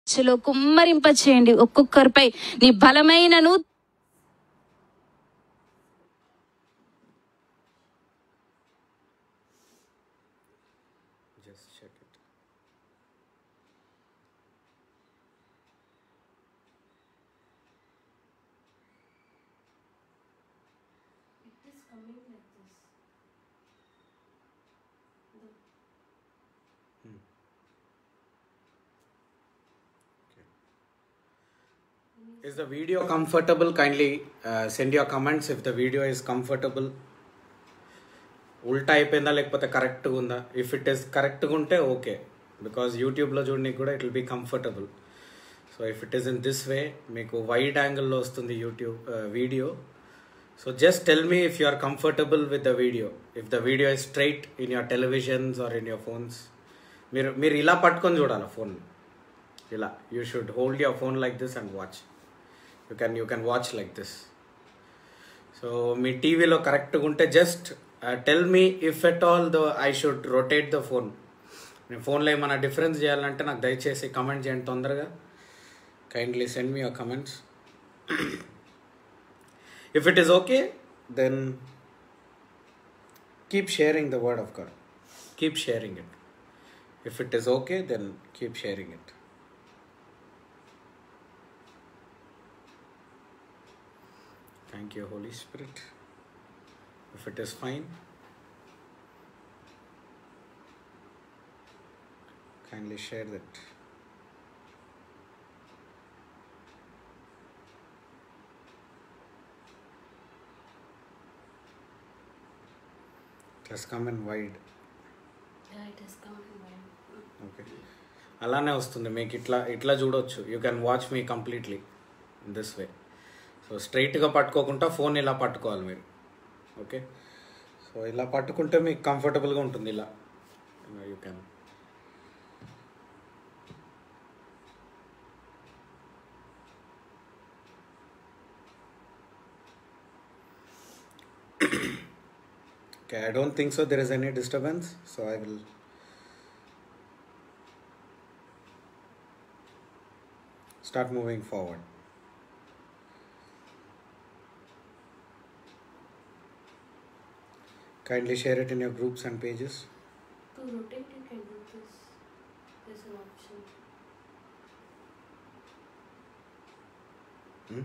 చలో కుమ్మరింప చేయండి ఒక్కొక్కరిపై నీ బలమైనను Just check it. Is the video comfortable? Kindly uh, send your comments if the video is comfortable. ఉల్టా అయిపోయిందా లేకపోతే కరెక్ట్గా ఉందా ఇఫ్ ఇట్ ఈస్ కరెక్ట్గా ఉంటే ఓకే బికాజ్ యూట్యూబ్లో చూడడానికి కూడా it will be comfortable so if it is in this way మీకు వైడ్ యాంగిల్లో వస్తుంది YouTube video so just tell me if you are comfortable with the video if the video is straight in your televisions or in your phones మీరు మీరు ఇలా పట్టుకొని చూడాలి phone ఇలా you should hold your phone like this and watch you can you can watch like this so మీ టీవీలో కరెక్ట్గా ఉంటే just tell me if at all the I should rotate the phone నేను ఫోన్లో ఏమైనా డిఫరెన్స్ చేయాలంటే నాకు దయచేసి కమెంట్ చేయండి తొందరగా kindly send me your comments if it is okay then keep sharing the word of God keep sharing it if it is okay then keep sharing it Thank you, Holy Spirit. If it is fine, kindly share that. It has come in wide. Okay అలానే వస్తుంది మీకు ఇట్లా ఇట్లా చూడొచ్చు you can watch me completely in this way so స్ట్రైట్గా పట్టుకోకుండా phone ఇలా పట్టుకోవాలి మీరు ఓకే సో ఇలా పట్టుకుంటే మీకు కంఫర్టబుల్గా ఉంటుంది ఇలా you can Okay, I don't think so. There is any disturbance, so I will. Start moving forward. Kindly share it in your groups and pages. To rotate, you can do this. There's an option. Hmm?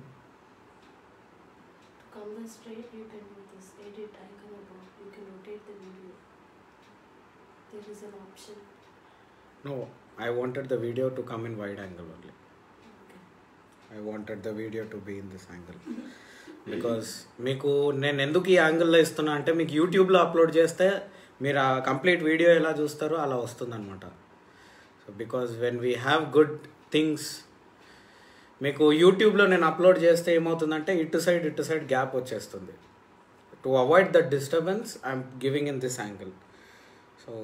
To come this straight, you can do this. Edit icon above. You can rotate the video. There is an option. No, I wanted the video to come in wide angle only. Okay. I wanted the video to be in this angle. Because మీకు నేను ఎందుకు ఈ యాంగిల్లో ఇస్తున్నా అంటే మీకు యూట్యూబ్లో upload చేస్తే మీరు ఆ కంప్లీట్ వీడియో ఎలా చూస్తారో అలా వస్తుందన్నమాట so because when we have good things మీకు యూట్యూబ్లో నేను అప్లోడ్ చేస్తే ఏమవుతుందంటే ఇటు సైడ్ ఇటు సైడ్ గ్యాప్ వచ్చేస్తుంది to avoid that disturbance I'm giving in this angle so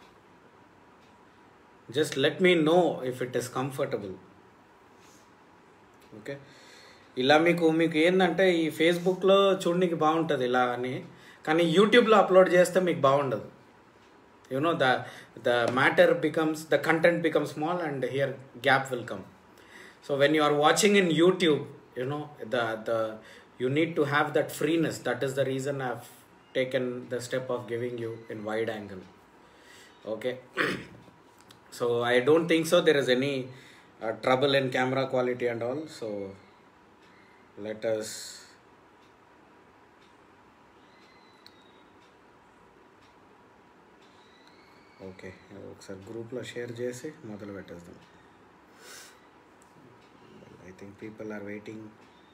just let me know if it is comfortable okay ఇలా మీకు మీకు ఏంటంటే ఈ ఫేస్బుక్లో చూడడానికి బాగుంటుంది ఇలా అని కానీ యూట్యూబ్లో అప్లోడ్ చేస్తే మీకు బాగుండదు you know the the matter becomes the content become small and here gap will come so when you are watching in YouTube you know the the you need to have that freeness that is the reason I have taken the step of giving you in wide angle okay so i don't think so there is any uh, trouble in camera quality and all so let us okay ఒకసారి గ్రూప్లో share చేసి మొదలు పెట్టేద్దాం I think people are waiting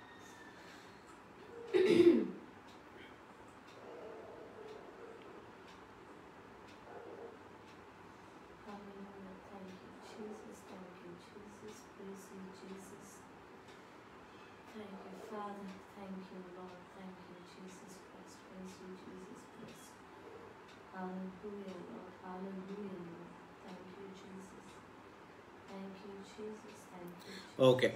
Hallelujah. Thank you, Jesus. Thank you, Jesus. Praise you, Jesus. Thank you, Father. Thank you, Lord. Thank you, Jesus Christ. Praise you, Jesus Christ. Hallelujah, Lord. Hallelujah, Lord. Thank you, Jesus. Thank you, Jesus. Thank you, Jesus. Okay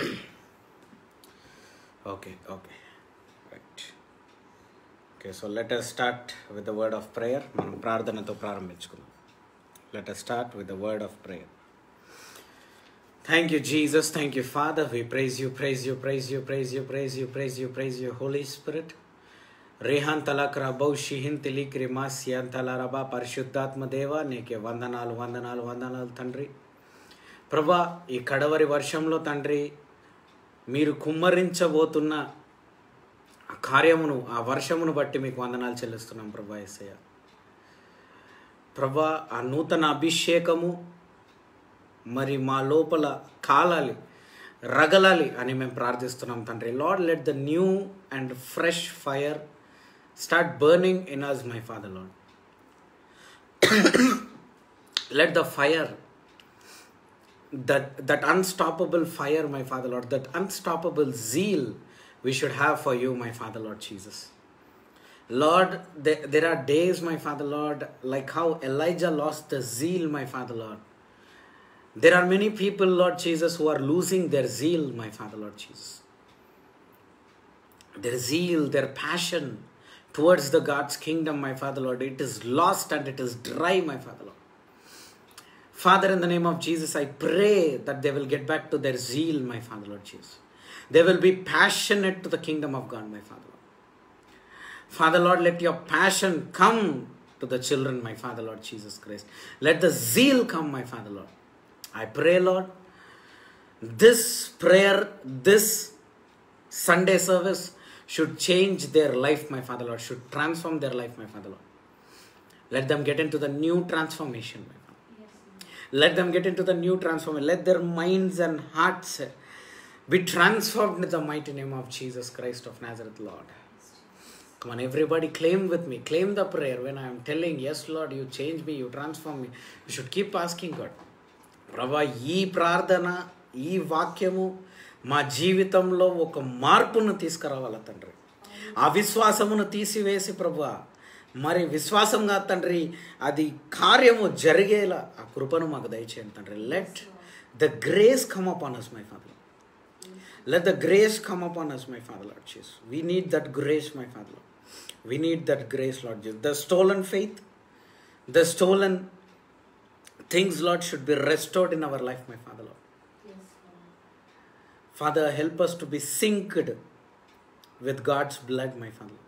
okay okay right okay so let us start with the word of prayer మనం ప్రార్థనతో ప్రారంభించుకుందాం let us start with the word of prayer Thank you, Jesus. Thank you, Father. We praise you, praise you, praise you, praise you, praise you, praise you, praise you, Holy Spirit. రేహాన్ తలాక్ రబౌ షిహిన్ తిలిక్ రిమాస్ సియాన్ తలారబా పరిశుద్ధాత్మ దేవ నీకే వందనాలు వందనాలు వందనాలు తండ్రి ప్రభా ఈ కడవరి వర్షంలో తండ్రి మీరు కుమ్మరించబోతున్న ఆ కార్యమును ఆ వర్షమును బట్టి మీకు వందనాలు చెల్లిస్తున్నాం ప్రభా ఎస్ఐ ప్రభా ఆ నూతన అభిషేకము మరి మా లోపల కాలాలి రగలాలి అని మేము ప్రార్థిస్తున్నాం తండ్రి Lord let the new and fresh fire start burning in us my father Lord let the fire that that unstoppable fire my father lord that unstoppable zeal we should have for you my father lord jesus lord there, there are days my father lord like how elijah lost the zeal my father lord there are many people lord jesus who are losing their zeal my father lord jesus their zeal their passion towards the god's kingdom my father lord it is lost and it is dry my father lord Father, in the name of Jesus, I pray that they will get back to their zeal, my Father, Lord Jesus. They will be passionate to the kingdom of God, my Father, Lord. Father, Lord, let your passion come to the children, my Father, Lord Jesus Christ. Let the zeal come, my Father, Lord. I pray, Lord, this prayer, this Sunday service should change their life, my Father, Lord, should transform their life, my Father, Lord. Let them get into the new transformation, my Father. Let them get into the new transformation. Let their minds and hearts be transformed in the mighty name of Jesus Christ of Nazareth, Lord. Come on, everybody, claim with me. Claim the prayer when I am telling, Yes, Lord, you change me, you transform me. You should keep asking God. ప్రభా ఈ ప్రార్థన ఈ వాక్యము మా జీవితంలో ఒక మార్పును తీసుకురావాల తండ్రి అవిశ్వాసమును తీసివేసి ప్రభా మరి విశ్వాసంగా తండ్రి అది కార్యము జరిగేలా ఆ కృపను మాకు దయచేయండి తండ్రి let the grace come up on us my father let the grace come up on us my father Lord Jesus we need that grace my father we need that grace Lord Jesus the stolen faith the stolen things Lord should be restored in our life my father Lord Yes, Lord. Father, help us to be synced with God's blood, my Father.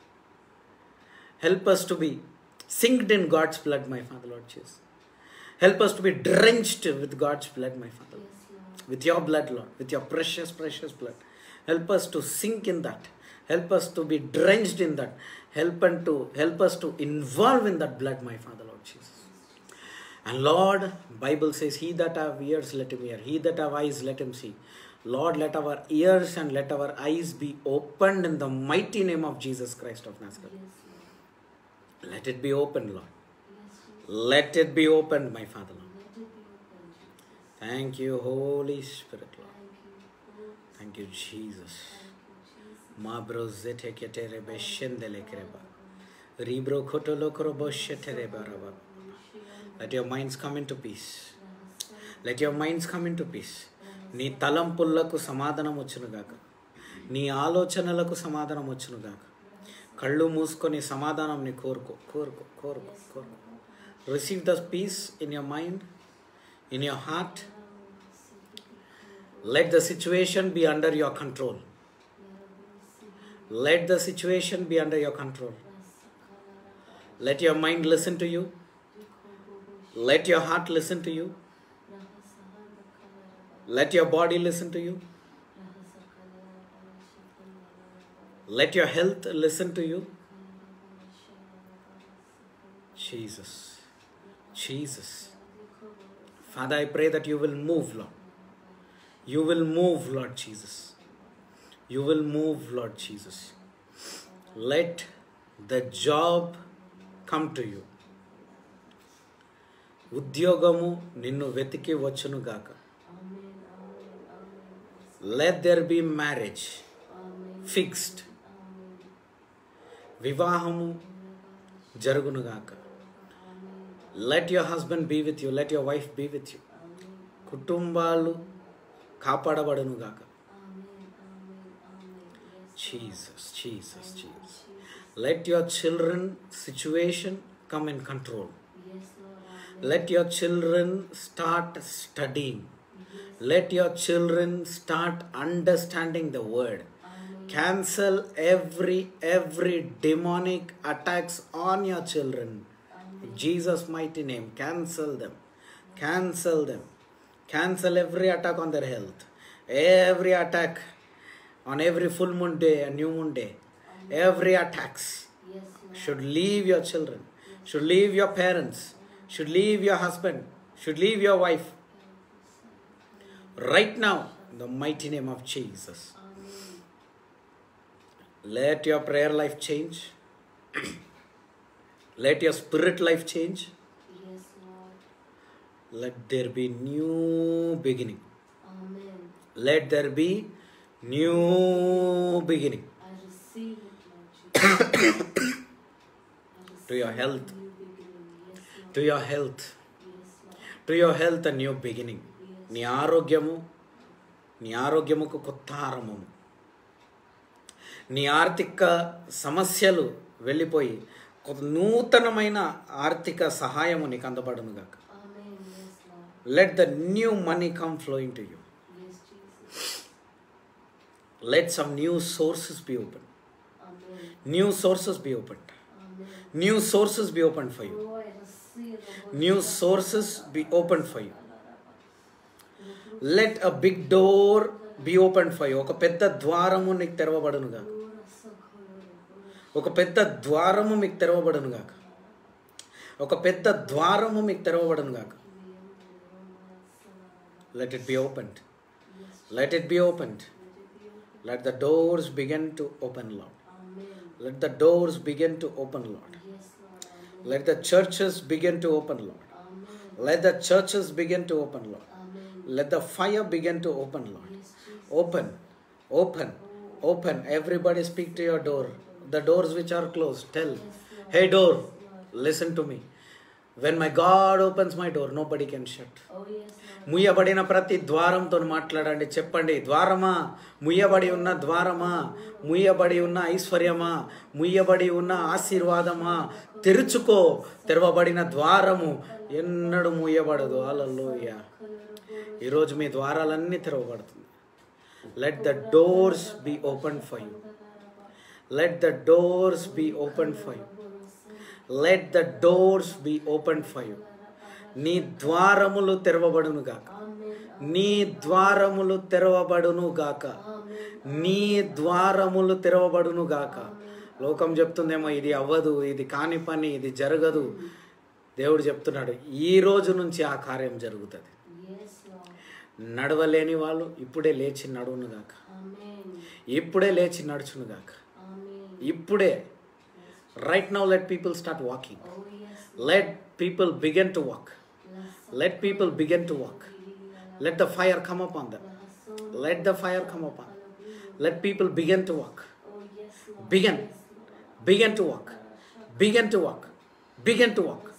Help us to be synced in God's blood, my Father, Lord Jesus. Help us to be drenched with God's blood, my Father. Yes, Lord. With your blood, Lord, with your precious, precious blood. Help us to sink in that. Help us to be drenched in that. Help and to help us to involve in that blood, my Father, Lord Jesus. And Lord, Bible says, He that have ears, let him hear. He that have eyes, let him see. Lord, let our ears and let our eyes be opened in the mighty name of Jesus Christ of Nazareth. Yes, Lord. Let it be opened, Lord. Yes, Jesus. Let it be opened, my Father, Lord. Let it be open, Jesus. Thank you, Holy Spirit, Lord. Thank you, Thank Lord. you, Jesus. Thank you, Jesus. Ma brozete ketere beshendele kreba. Ribro kotolo krobo shetere baraba. Let your minds come into peace. Let your minds come into peace. నీ తలంపులకు సమాధానం వచ్చునుగాక నీ ఆలోచనలకు సమాధానం వచ్చునుగాక కళ్ళు మూసుకొని సమాధానం నీ కోరుకో కోరుకో కోరుకో కోరుకో receive the peace in your mind in your heart let the situation be under your control let the situation be under your control let your mind listen to you let your heart listen to you Let your body listen to you. Let your health listen to you. Jesus. Jesus. Father, I pray that you will move, Lord. You will move, Lord Jesus. You will move, Lord Jesus. Let the job come to you. ఉద్యోగము నిన్ను వెతికి వచ్చును గాక let there be marriage fixed వివాహము జరుగునుగాక let your husband be with you let your wife be with you కుటుంబాలు కాపాడబడునుగాక Jesus Jesus Jesus let your children situation come in control Yes, Lord. let your children start studying Let your children start understanding the word. Cancel every every demonic attacks on your children. In Jesus' mighty name, cancel them. Cancel them. Cancel every attack on their health. Every attack on every full moon day and new moon day. Every attacks Yes, Lord. should leave your children, should leave your parents, should leave your husband, should leave your wife. Right now, in the mighty name of Jesus. Amen. Let your prayer life change. Let your spirit life change. Yes, Lord. Let there be new beginning. Amen. Let there be new beginning I receive it, Lord Jesus. I To your receive health. new beginning. Yes, Lord. to your health. Yes, Lord. To your health and new beginning నీ ఆరోగ్యము నీ ఆరోగ్యముకు కొత్త ఆరంభము నీ ఆర్థిక సమస్యలు వెళ్ళిపోయి ఒక నూతనమైన ఆర్థిక సహాయము నీకు అందబడును గాక Amen. Yes, Lord. Let the new money come flowing to you Yes, Jesus. Let some new sources be open Amen. New sources be open Amen. New sources be open for you Oh, I receive the word. New sources be open for you let a big door be open for you ఒక పెద్ద ద్వారము నీకు తెరవబడును గాక ఒక పెద్ద ద్వారము మీకు తెరవబడును గాక ఒక పెద్ద ద్వారము మీకు తెరవబడును గాక let it be opened let it be opened let the doors begin to open Lord Amen. Let the doors begin to open Lord Yes, Lord. Amen. Let the churches begin to open Lord Amen. Let the churches begin to open Lord Amen. Let the fire begin to open Lord Yes, Jesus. open open open everybody speak to your door the doors which are closed tell hey door listen to me when my god opens my door nobody can shut Oh, yes, Lord. ముయ్యబడిన ప్రతి ద్వారంతో మాట్లాడండి చెప్పండి ద్వారమా ముయ్యబడి ఉన్న ద్వారమా ముయ్యబడి ఉన్న ఐశ్వర్యమా ముయ్యబడి ఉన్న ఆశీర్వాదమా తెరుచుకో తెరవబడిన ద్వారము ఎన్నడూ ముయ్యబడదు అలలోయ ఈరోజు మీ ద్వారాలన్నీ తెరవబడుతుంది let the doors be open for you let the doors be open for you let the doors be open for you నీ ద్వారములు తెరవబడును గాక నీ ద్వారములు తెరవబడును గాక నీ ద్వారములు తెరవబడును గాక లోకం చెప్తుందేమో ఇది అవ్వదు ఇది కాని పని ఇది జరగదు దేవుడు చెప్తున్నాడు ఈ రోజు నుంచి ఆ కార్యం జరుగుతుంది Yes, Lord. నడవలేని వాళ్ళు ఇప్పుడే లేచి నడువును గాక Amen. ఇప్పుడే లేచి నడుచును గాక Amen. ఇప్పుడే right now let people start walking Oh, yes. Let people begin to walk Bless let people begin to walk let the fire come up on them let the fire come up on let people begin to walk Oh, yes, Lord. Begin begin to walk begin to walk begin to walk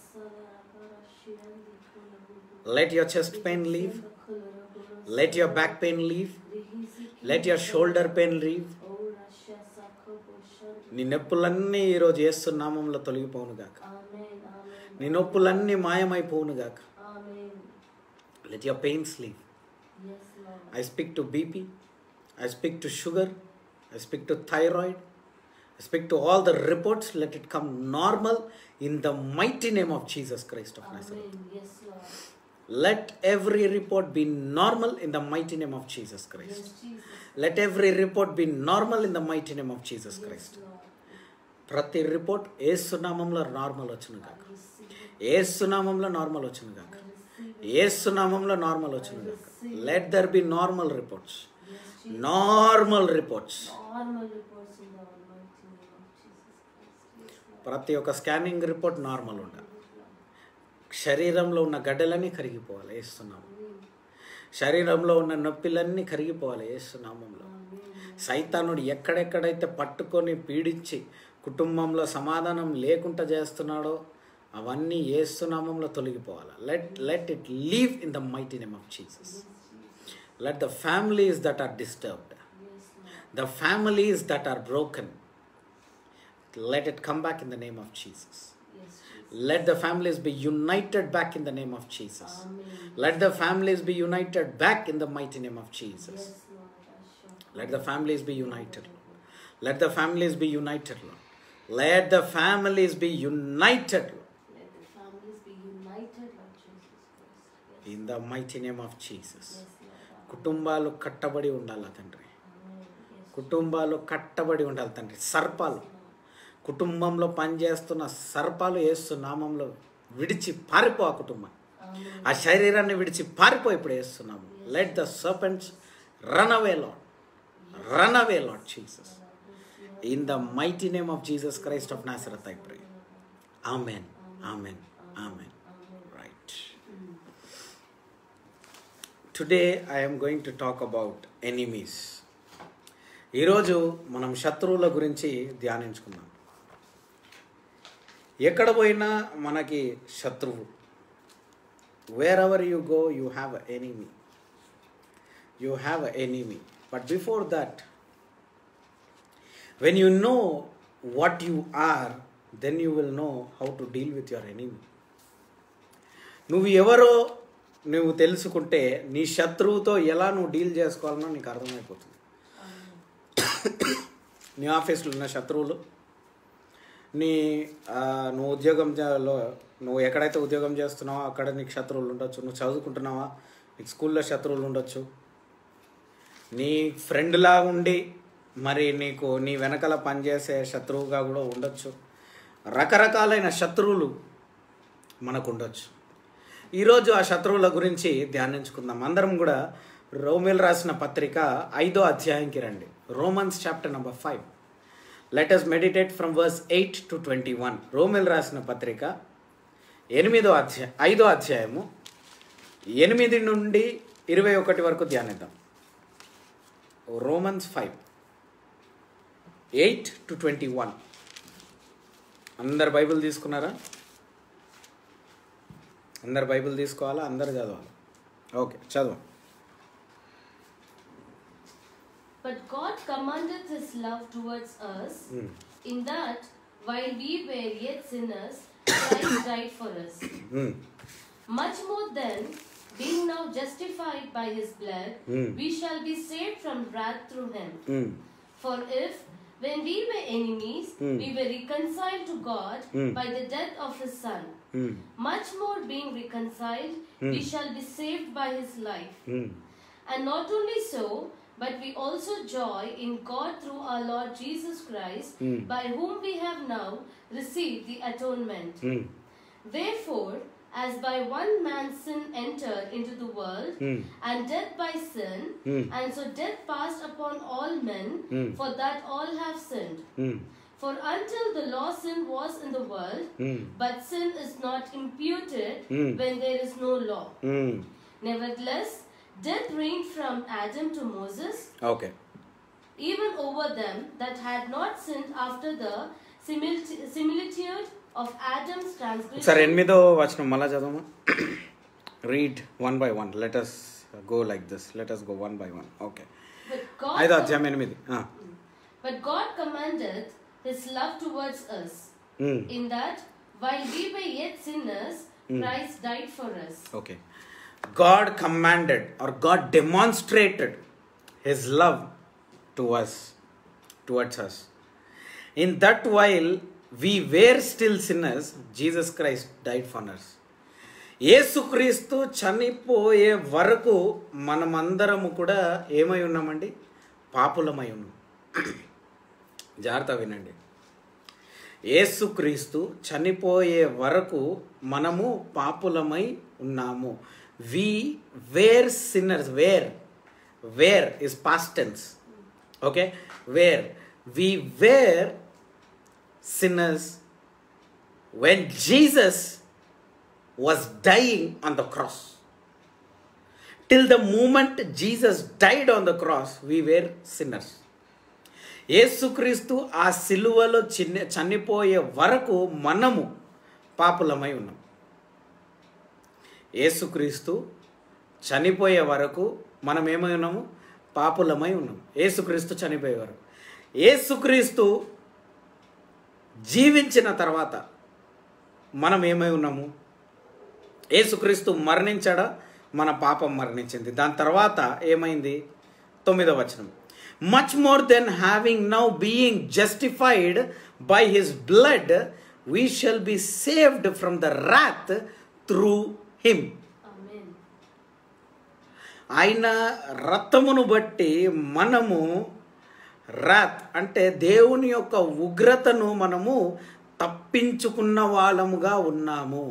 let your chest pain leave let your back pain leave let your shoulder pain leave నీ నొప్పులన్నీ ఈరోజు ఏస్తున్నామంలో తొలగిపోను గాక Amen. Amen. నీ నొప్పులన్నీ మాయమైపోవును గాక Amen. Let your pains leave Yes, Lord. I speak to BP, I speak to sugar, I speak to thyroid, I speak to all the reports. Let it come normal in the mighty name of Jesus Christ of Nazareth. Amen. Yes, Lord. Let every report be normal in the mighty name of Jesus Christ. Yes, Jesus. Let every report be normal in the mighty name of Jesus Yes, Christ. Lord. ప్రతి report ఏ సునామంలో normal వచ్చును కాక Receive it. ఏ సునామంలో normal వచ్చును కాక Receive it. ఏ సునామంలో నార్మల్ వచ్చును కాక let there be normal reports Yes, Jesus. Normal reports Normal reports in the almighty name of Jesus Christ. Yes, Lord. ప్రతి ఒక్క స్కానింగ్ రిపోర్ట్ నార్మల్ ఉండాలి శరీరంలో ఉన్న గడ్డలన్నీ కరిగిపోవాలి వేస్తున్నాము శరీరంలో ఉన్న నొప్పిలన్నీ కరిగిపోవాలి వేస్తున్నామంలో సైతానుడు ఎక్కడెక్కడైతే పట్టుకొని పీడించి కుటుంబంలో సమాధానం లేకుండా చేస్తున్నాడో అవన్నీ ఏసునామంలో తొలగిపోవాలి let let it leave in the mighty name of Jesus let the families that are disturbed Yes, Lord. the families that are broken let it come back in the name of jesus Yes, Jesus. Let the families be united back in the name of Jesus. Amen. Let the families be united back in the mighty name of Jesus. Yes, Lord. Asha. Let the families be united. Let the families be united, Lord. Let the families be united Lord. Let the families be united, Lord Jesus Christ. Yes, in the mighty name of Jesus. yes Lord. కుటుంబాలు కట్టబడి ఉండాలి తండ్రి Amen. Yes, కుటుంబాలు కట్టబడి ఉండాలి తండ్రి సర్పాలు కుటుంబంలో పనిచేస్తున్న సర్పాలు వేస్తు నామంలో విడిచి పారిపో ఆ కుటుంబం Amen. ఆ శరీరాన్ని విడిచి పారిపో ఇప్పుడు వేస్తున్నాము let the serpents run away Lord run away Lord Jesus in the mighty name of Jesus Christ of Nazareth I pray amen amen amen right today I'm going to talk about enemies ఈరోజు మనం శత్రువుల గురించి ధ్యానించుకుందాం ఎక్కడ పోయినా మనకి శత్రువు wherever you go you have enemy you have enemy but before that when you know what you are then you will know how to deal with your enemy నువ్వు ఎవరో నువ్వు తెలుసుకుంటే నీ శత్రువుతో ఎలా నువ్వు డీల్ చేసుకోవాలనో నీకు అర్థమైపోతుంది నీ ఆఫీస్లో ఉన్న శత్రువులు నీ ఆ, నువ్వు ఉద్యోగం చే- లో నువ్వు ఎక్కడైతే ఉద్యోగం చేస్తున్నావో అక్కడ నీకు శత్రువులు ఉండొచ్చు నువ్వు చదువుకుంటున్నావా నీకు స్కూల్లో శత్రువులు ఉండొచ్చు నీ ఫ్రెండ్లా ఉండి మరి నీకు నీ వెనకాల పనిచేసే శత్రువుగా కూడా ఉండొచ్చు రకరకాలైన శత్రువులు మనకు ఉండొచ్చు ఈరోజు ఆ శత్రువుల గురించి ధ్యానించుకుందాం అందరం కూడా రోమిల్ రాసిన పత్రిక ఐదో అధ్యాయంకి రండి Romans chapter number five let us meditate from verse eight to twenty one రోమిల్ రాసిన పత్రిక ఎనిమిదో అధ్యాయం ఐదో అధ్యాయము ఎనిమిది నుండి ఇరవై ఒకటి వరకు ధ్యానిద్దాం Romans five eight to twenty one అందరు బైబిల్ తీసుకున్నారా అందరు బైబిల్ తీసుకోవాలా అందరు చదవాలి ఓకే చదువు But God commanded his love towards us Hmm. in that while we were yet sinners, Christ died for us. Hmm. Much more then, being now justified by his blood, Hmm. we shall be saved from wrath through him. Hmm. For if, when we were enemies, Hmm. we were reconciled to God Hmm. by the death of his Son, Hmm. much more being reconciled, we Hmm. shall be saved by his life. Hmm. And not only so, but we also joy in God through our Lord Jesus Christ, Hmm. by whom we have now received the atonement. Hmm. Wherefore, as by one man sin entered into the world, Hmm. and death by sin, Hmm. and so death passed upon all men, Hmm. for that all have sinned. Hmm. For until the law sin was in the world, Hmm. but sin is not imputed Hmm. when there is no law. Hmm. Nevertheless, death reigned from Adam to Moses, okay even over them that had not sinned after the similitude similitude of Adam's ఒకసారి transgression. ఎనిమిదో వచనం మళ్ళా చదవమా read one by one let us go like this let us go one by one okay But God, ఐదో అధ్యాయం ఎనిమిది ఆ. but God commanded His love towards us, Hmm. in that while we were yet sinners, Christ died for us. Okay. God commanded or God demonstrated His love to us, towards us. In that while we were still sinners, Jesus Christ died for us. యేసుక్రీస్తు చనిపోయే వరకు మనమందరము కూడా ఏమై ఉన్నామండి పాపులమై ఉన్నాం జాగ్రత్త వినండి యేసుక్రీస్తు చనిపోయే వరకు మనము పాపులమై ఉన్నాము we were sinners were were is past tense okay were we were sinners when Jesus was dying on the cross till the moment Jesus died on the cross we were sinners యేసుక్రీస్తు ఆ సిలువలో చిన్న చనిపోయే వరకు మనము పాపులమై ఉన్నాం యేసుక్రీస్తు చనిపోయే వరకు మనం ఏమై ఉన్నాము పాపులమై ఉన్నాం యేసుక్రీస్తు చనిపోయే వరకు యేసుక్రీస్తు జీవించిన తర్వాత మనం ఏమై ఉన్నాము యేసుక్రీస్తు మరణించాడా మన పాపం మరణించింది దాని తర్వాత ఏమైంది తొమ్మిదవ వచనం much more then having now being justified by his blood we shall be saved from the wrath through him Amen. ఆయన రక్తమును బట్టి మనము రాత్ అంటే దేవుని యొక్క ఉగ్రతను మనము తప్పించుకున్న వాళ్ళముగా ఉన్నాము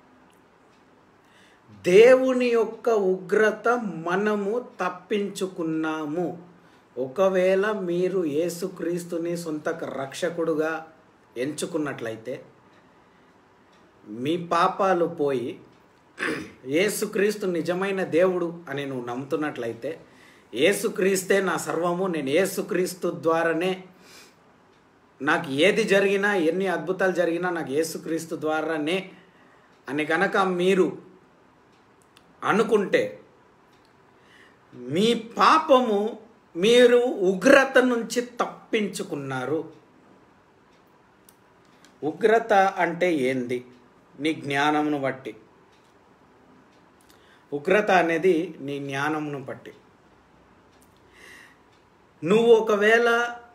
దేవుని యొక్క ఉగ్రత మనము తప్పించుకున్నాము ఒకవేళ మీరు యేసుక్రీస్తుని సొంత రక్షకుడుగా ఎంచుకున్నట్లయితే మీ పాపాలు పోయి యేసుక్రీస్తు నిజమైన దేవుడు అని నువ్వు నమ్ముతున్నట్లయితే యేసుక్రీస్తే నా సర్వము నేను యేసుక్రీస్తు ద్వారానే నాకు ఏది జరిగినా ఎన్ని అద్భుతాలు జరిగినా నాకు యేసుక్రీస్తు ద్వారానే అని కనుక మీరు అనుకుంటే మీ పాపము మీరు ఉగ్రత నుంచి తప్పించుకున్నారు ఉగ్రత అంటే ఏంది నీ జ్ఞానమును బట్టి ఉగ్రత అనేది నీ జ్ఞానమును బట్టి నువ్వు ఒకవేళ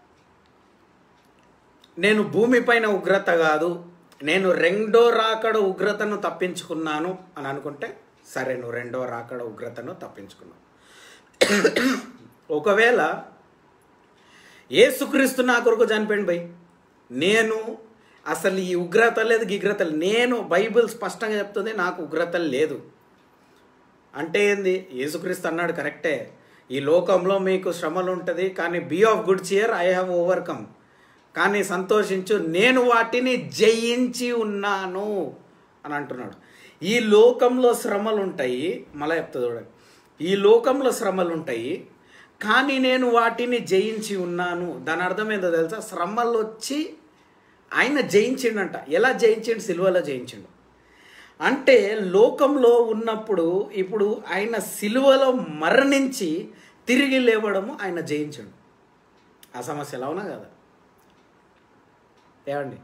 నేను భూమిపైన ఉగ్రత కాదు నేను రెండో రాకడ ఉగ్రతను తప్పించుకున్నాను అని అనుకుంటే సరే నువ్వు రెండో రాకడ ఉగ్రతను తప్పించుకున్నావు ఒకవేళ ఏసుక్రీస్తు నా కొరకు చనిపోయింది భయ్ నేను అసలు ఈ ఉగ్రత లేదు గిగ్రత లేదు. నేను బైబిల్ స్పష్టంగా చెప్తుంది నాకు ఉగ్రత లేదు అంటే ఏంది యేసుక్రీస్తు అన్నాడు కరెక్టే ఈ లోకంలో మీకు శ్రమలు ఉంటుంది కానీ be of good cheer I have overcome కానీ సంతోషించు నేను వాటిని జయించి ఉన్నాను అని అంటున్నాడు ఈ లోకంలో శ్రమలు ఉంటాయి మళ్ళీ చెప్తా చూడండి ఈ లోకంలో శ్రమలు ఉంటాయి కానీ నేను వాటిని జయించి ఉన్నాను దాని అర్థం ఏందో తెలుసా శ్రమలు వచ్చి ఆయన జయించిండంట ఎలా జయించిండు సిల్వలో జయించిండు అంటే లోకంలో ఉన్నప్పుడు ఇప్పుడు ఆయన సిలువలో మరణించి తిరిగి లేవడము ఆయన జయించడు ఆ సమస్య ఎలా ఉన్నా కదా ఏమండి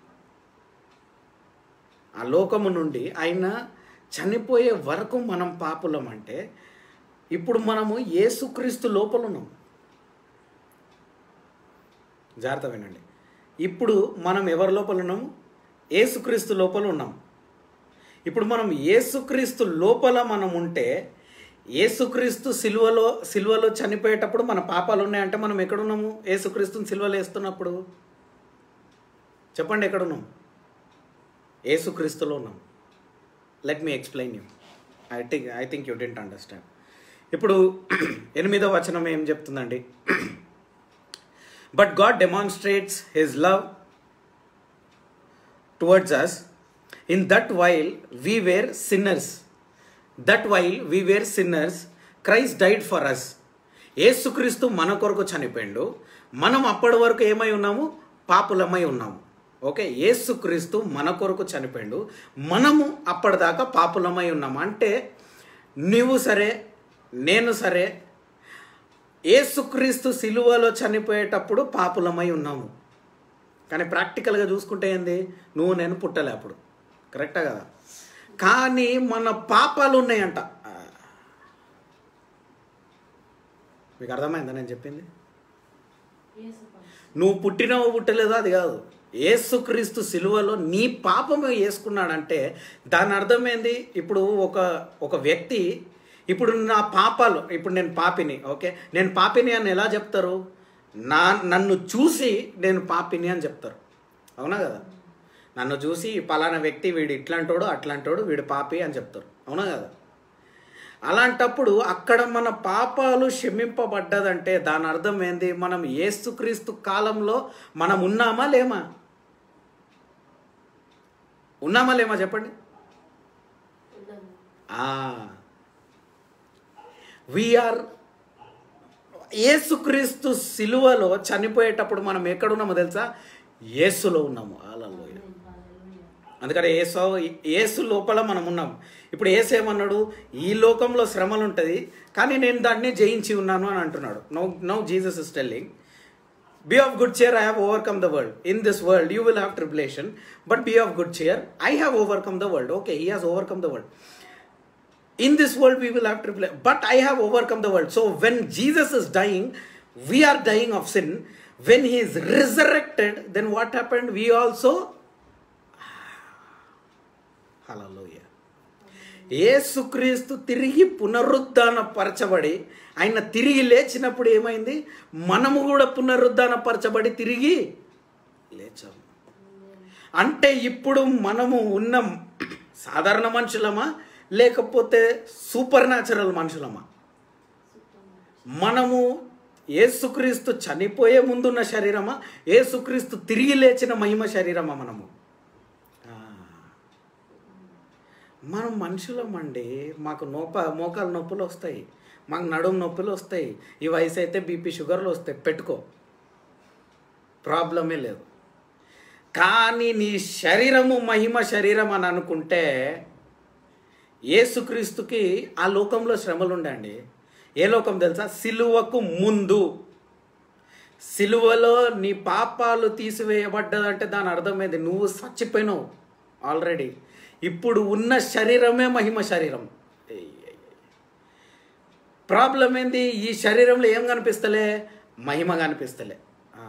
ఆ లోకము నుండి ఆయన చనిపోయే వరకు మనం పాపులం అంటే ఇప్పుడు మనము యేసుక్రీస్తు లోపల ఉన్నాం జాగ్రత్త వినండి ఇప్పుడు మనం ఎవరి లోపల ఉన్నాము యేసుక్రీస్తు లోపల ఉన్నాం ఇప్పుడు మనం యేసుక్రీస్తు లోపల మనం ఉంటే యేసుక్రీస్తు సిలువలో సిలువలో చనిపోయేటప్పుడు మన పాపాలు ఉన్నాయంటే మనం ఎక్కడున్నాము యేసుక్రీస్తుని సిలువలో వేస్తున్నప్పుడు చెప్పండి ఎక్కడున్నాం యేసుక్రీస్తులో ఉన్నాం let me explain you I think I think you don't understand ఇప్పుడు ఎనిమిదో వచనం ఏం చెప్తుందండి but God demonstrates his love towards us in that while we were sinners that while we were sinners Christ died for us ఏసుక్రీస్తు మన కొరకు చనిపోయిండు మనం అప్పటి వరకు ఏమై ఉన్నాము పాపులమై ఉన్నాము ఓకే ఏసుక్రీస్తు మన కొరకు చనిపోయిండు మనము అప్పటిదాకా పాపులమై ఉన్నాము అంటే నువ్వు సరే నేను సరే ఏసుక్రీస్తు సిలువలో చనిపోయేటప్పుడు పాపులమై ఉన్నాము కానీ ప్రాక్టికల్గా చూసుకుంటే ఏంది నువ్వు నేను పుట్టలే అప్పుడు కరెక్టా కదా కానీ మన పాపాలు ఉన్నాయంట ఆ. మీకు అర్థమైందా నేను చెప్పింది Yes, Apostle. నువ్వు పుట్టినవో పుట్టలేదో అది కాదు ఏసుక్రీస్తు సిలువలో నీ పాపము వేసుకున్నాడంటే దాని అర్థం ఏంది ఇప్పుడు ఒక ఒక వ్యక్తి ఇప్పుడు నా పాపాలు ఇప్పుడు నేను పాపిని ఓకే నేను పాపిని అని ఎలా చెప్తారు నా నన్ను చూసి నేను పాపిని అని చెప్తారు అవునా కదా నన్ను చూసి ఈ పలానా వ్యక్తి వీడు ఇట్లాంటోడు అట్లాంటోడు వీడు పాపి అని చెప్తారు అవునా కదా అలాంటప్పుడు అక్కడ మన పాపాలు క్షమింపబడ్డదంటే దాని అర్థం ఏంది మనం ఏసుక్రీస్తు కాలంలో మనం ఉన్నామా లేమా ఉన్నామా లేమా చెప్పండి ఉన్నాము. వీఆర్ ఏసుక్రీస్తు సిలువలో చనిపోయేటప్పుడు మనం ఎక్కడున్నామో తెలుసా యేసులో ఉన్నాము ఆలలో Amen. Hallelujah. అందుకని ఏసు ఏసు లోపల మనం ఉన్నాం ఇప్పుడు ఏసు ఏమన్నాడు ఈ లోకంలో శ్రమలు ఉంటుంది కానీ నేను దాన్ని జయించి ఉన్నాను అని అంటున్నాడు no no Jesus is telling be of good cheer i have overcome the world in this world you will have tribulation but be of good cheer i have overcome the world okay he has overcome the world in this world we will have tribulation but i have overcome the world so when jesus is dying we are dying of sin when he is resurrected then what happened we also hallelujah యేసుక్రీస్తు తిరిగి పునరుద్ధాన పరచబడి ఆయన తిరిగి లేచినప్పుడు ఏమైంది మనము కూడా పునరుద్ధాన పరచబడి తిరిగి లేచాము అంటే ఇప్పుడు మనము ఉన్న సాధారణ మనుషులమా లేకపోతే సూపర్ న్యాచురల్ మనుషులమా మనము ఏసుక్రీస్తు చనిపోయే ముందున్న శరీరమా ఏసుక్రీస్తు తిరిగి లేచిన మహిమ శరీరమా మనము ఆ. మనం మనుషులమండి మాకు నోప మోకాలు నొప్పులు వస్తాయి మాకు నడుము నొప్పులు వస్తాయి ఈ వయసు అయితే బీపీ షుగర్లు వస్తాయి పెట్టుకో ప్రాబ్లమే లేదు కానీ నీ శరీరము మహిమ శరీరం అని అనుకుంటే యేసుక్రీస్తుకి ఆ లోకంలో శ్రమలు ఉండండి ఏ లోకం తెలుసా సిలువకు ముందు సిలువలో నీ పాపాలు తీసివేయబడ్డదంటే దాని అర్థమైంది నువ్వు చచ్చిపోయినావు ఆల్రెడీ ఇప్పుడు ఉన్న శరీరమే మహిమ శరీరం ప్రాబ్లం ఏంది ఈ శరీరంలో ఏం కనిపిస్తలే మహిమ కనిపిస్తలే ఆ.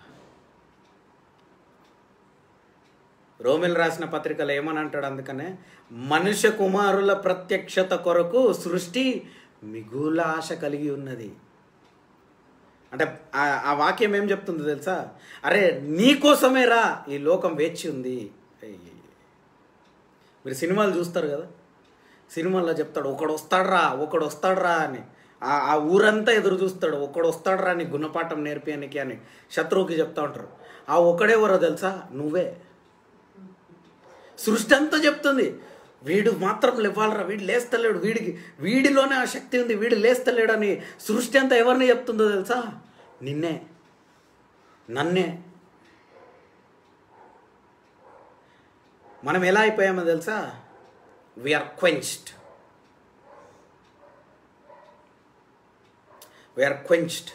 రోమిల్ రాసిన పత్రికలో ఏమని అంటాడు అందుకనే మనుష్య కుమారుల ప్రత్యక్షత కొరకు సృష్టి మిగుల ఆశ కలిగి ఉన్నది అంటే ఆ- ఆ వాక్యం ఏం చెప్తుందో తెలుసా అరే నీకోసమే రా ఈ లోకం వేచి ఉంది అయ్యి. మీరు సినిమాలు చూస్తారు కదా సినిమాల్లో చెప్తాడు ఒకడు వస్తాడ్రా ఒకడు వస్తాడ్రా అని ఆ ఆ ఊరంతా ఎదురు చూస్తాడు ఒకడు వస్తాడ్రా అని గుణపాఠం నేర్పియానికి అని శత్రువుకి చెప్తా ఉంటారు ఆ ఒకడెవరో తెలుసా నువ్వే సృష్టి అంతా చెప్తుంది వీడు మాత్రం లేవాలరా వీడు లేస్తలేడు వీడికి వీడిలోనే ఆ శక్తి ఉంది వీడు లేస్తలేడని సృష్టి అంతా ఎవరిని చెప్తుందో తెలుసా నిన్నే నన్నే మనం ఎలా అయిపోయామో తెలుసా వీఆర్ క్వెంచ్డ్ వీఆర్ క్వెంచ్డ్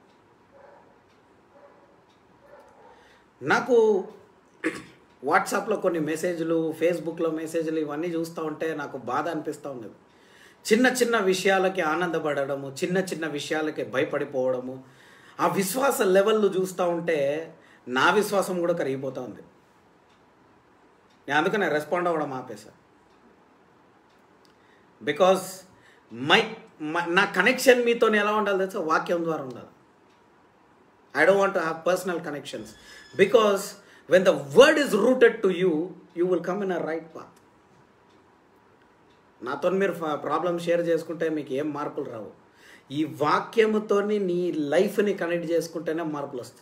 నాకు వాట్సాప్లో కొన్ని మెసేజ్లు ఫేస్బుక్లో మెసేజ్లు ఇవన్నీ చూస్తూ ఉంటే నాకు బాధ అనిపిస్తూ ఉన్నది చిన్న చిన్న విషయాలకి ఆనందపడడము చిన్న చిన్న విషయాలకి భయపడిపోవడము ఆ విశ్వాస లెవెల్లు చూస్తూ ఉంటే నా విశ్వాసం కూడా కరిగిపోతూ ఉంది నేను అందుకనే రెస్పాండ్ అవ్వడం ఆపేసా బికాస్ మై నా కనెక్షన్ మీతో ఎలా ఉండాలి తెలుసా వాక్యం ద్వారా ఉండాలి I don't want have personal connections because when the word is rooted to you you will come in a right path నాతో మీరు ప్రాబ్లమ్ షేర్ చేసుకుంటే మీకు ఏం మార్పులు రావు ఈ వాక్యముతోని నీ లైఫ్ని కనెక్ట్ చేసుకుంటేనే మార్పులు వస్తాయి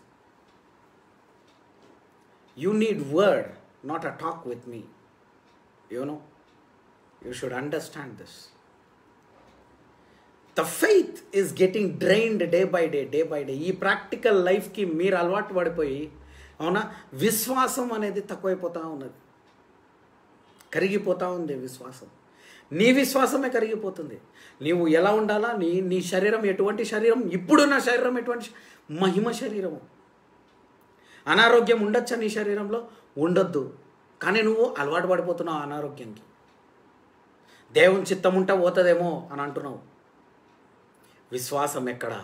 you need word not a talk with me you know you should understand this the faith is getting drained day by day day by day ఈ ప్రాక్టికల్ లైఫ్కి మీరు అలవాటు పడిపోయి అవునా విశ్వాసం అనేది తక్కువైపోతూ ఉన్నది కరిగిపోతూ ఉంది విశ్వాసం నీ విశ్వాసమే కరిగిపోతుంది నీవు ఎలా ఉండాలా నీ నీ శరీరం ఎటువంటి శరీరం ఇప్పుడున్న శరీరం ఎటువంటి శ- మహిమ శరీరము అనారోగ్యం ఉండొచ్చా నీ శరీరంలో ఉండొద్దు కానీ నువ్వు అలవాటు పడిపోతున్నావు ఆ అనారోగ్యంకి దేవుని చిత్తం ఉంటే పోతుందేమో అని అంటున్నావు విశ్వాసం ఎక్కడా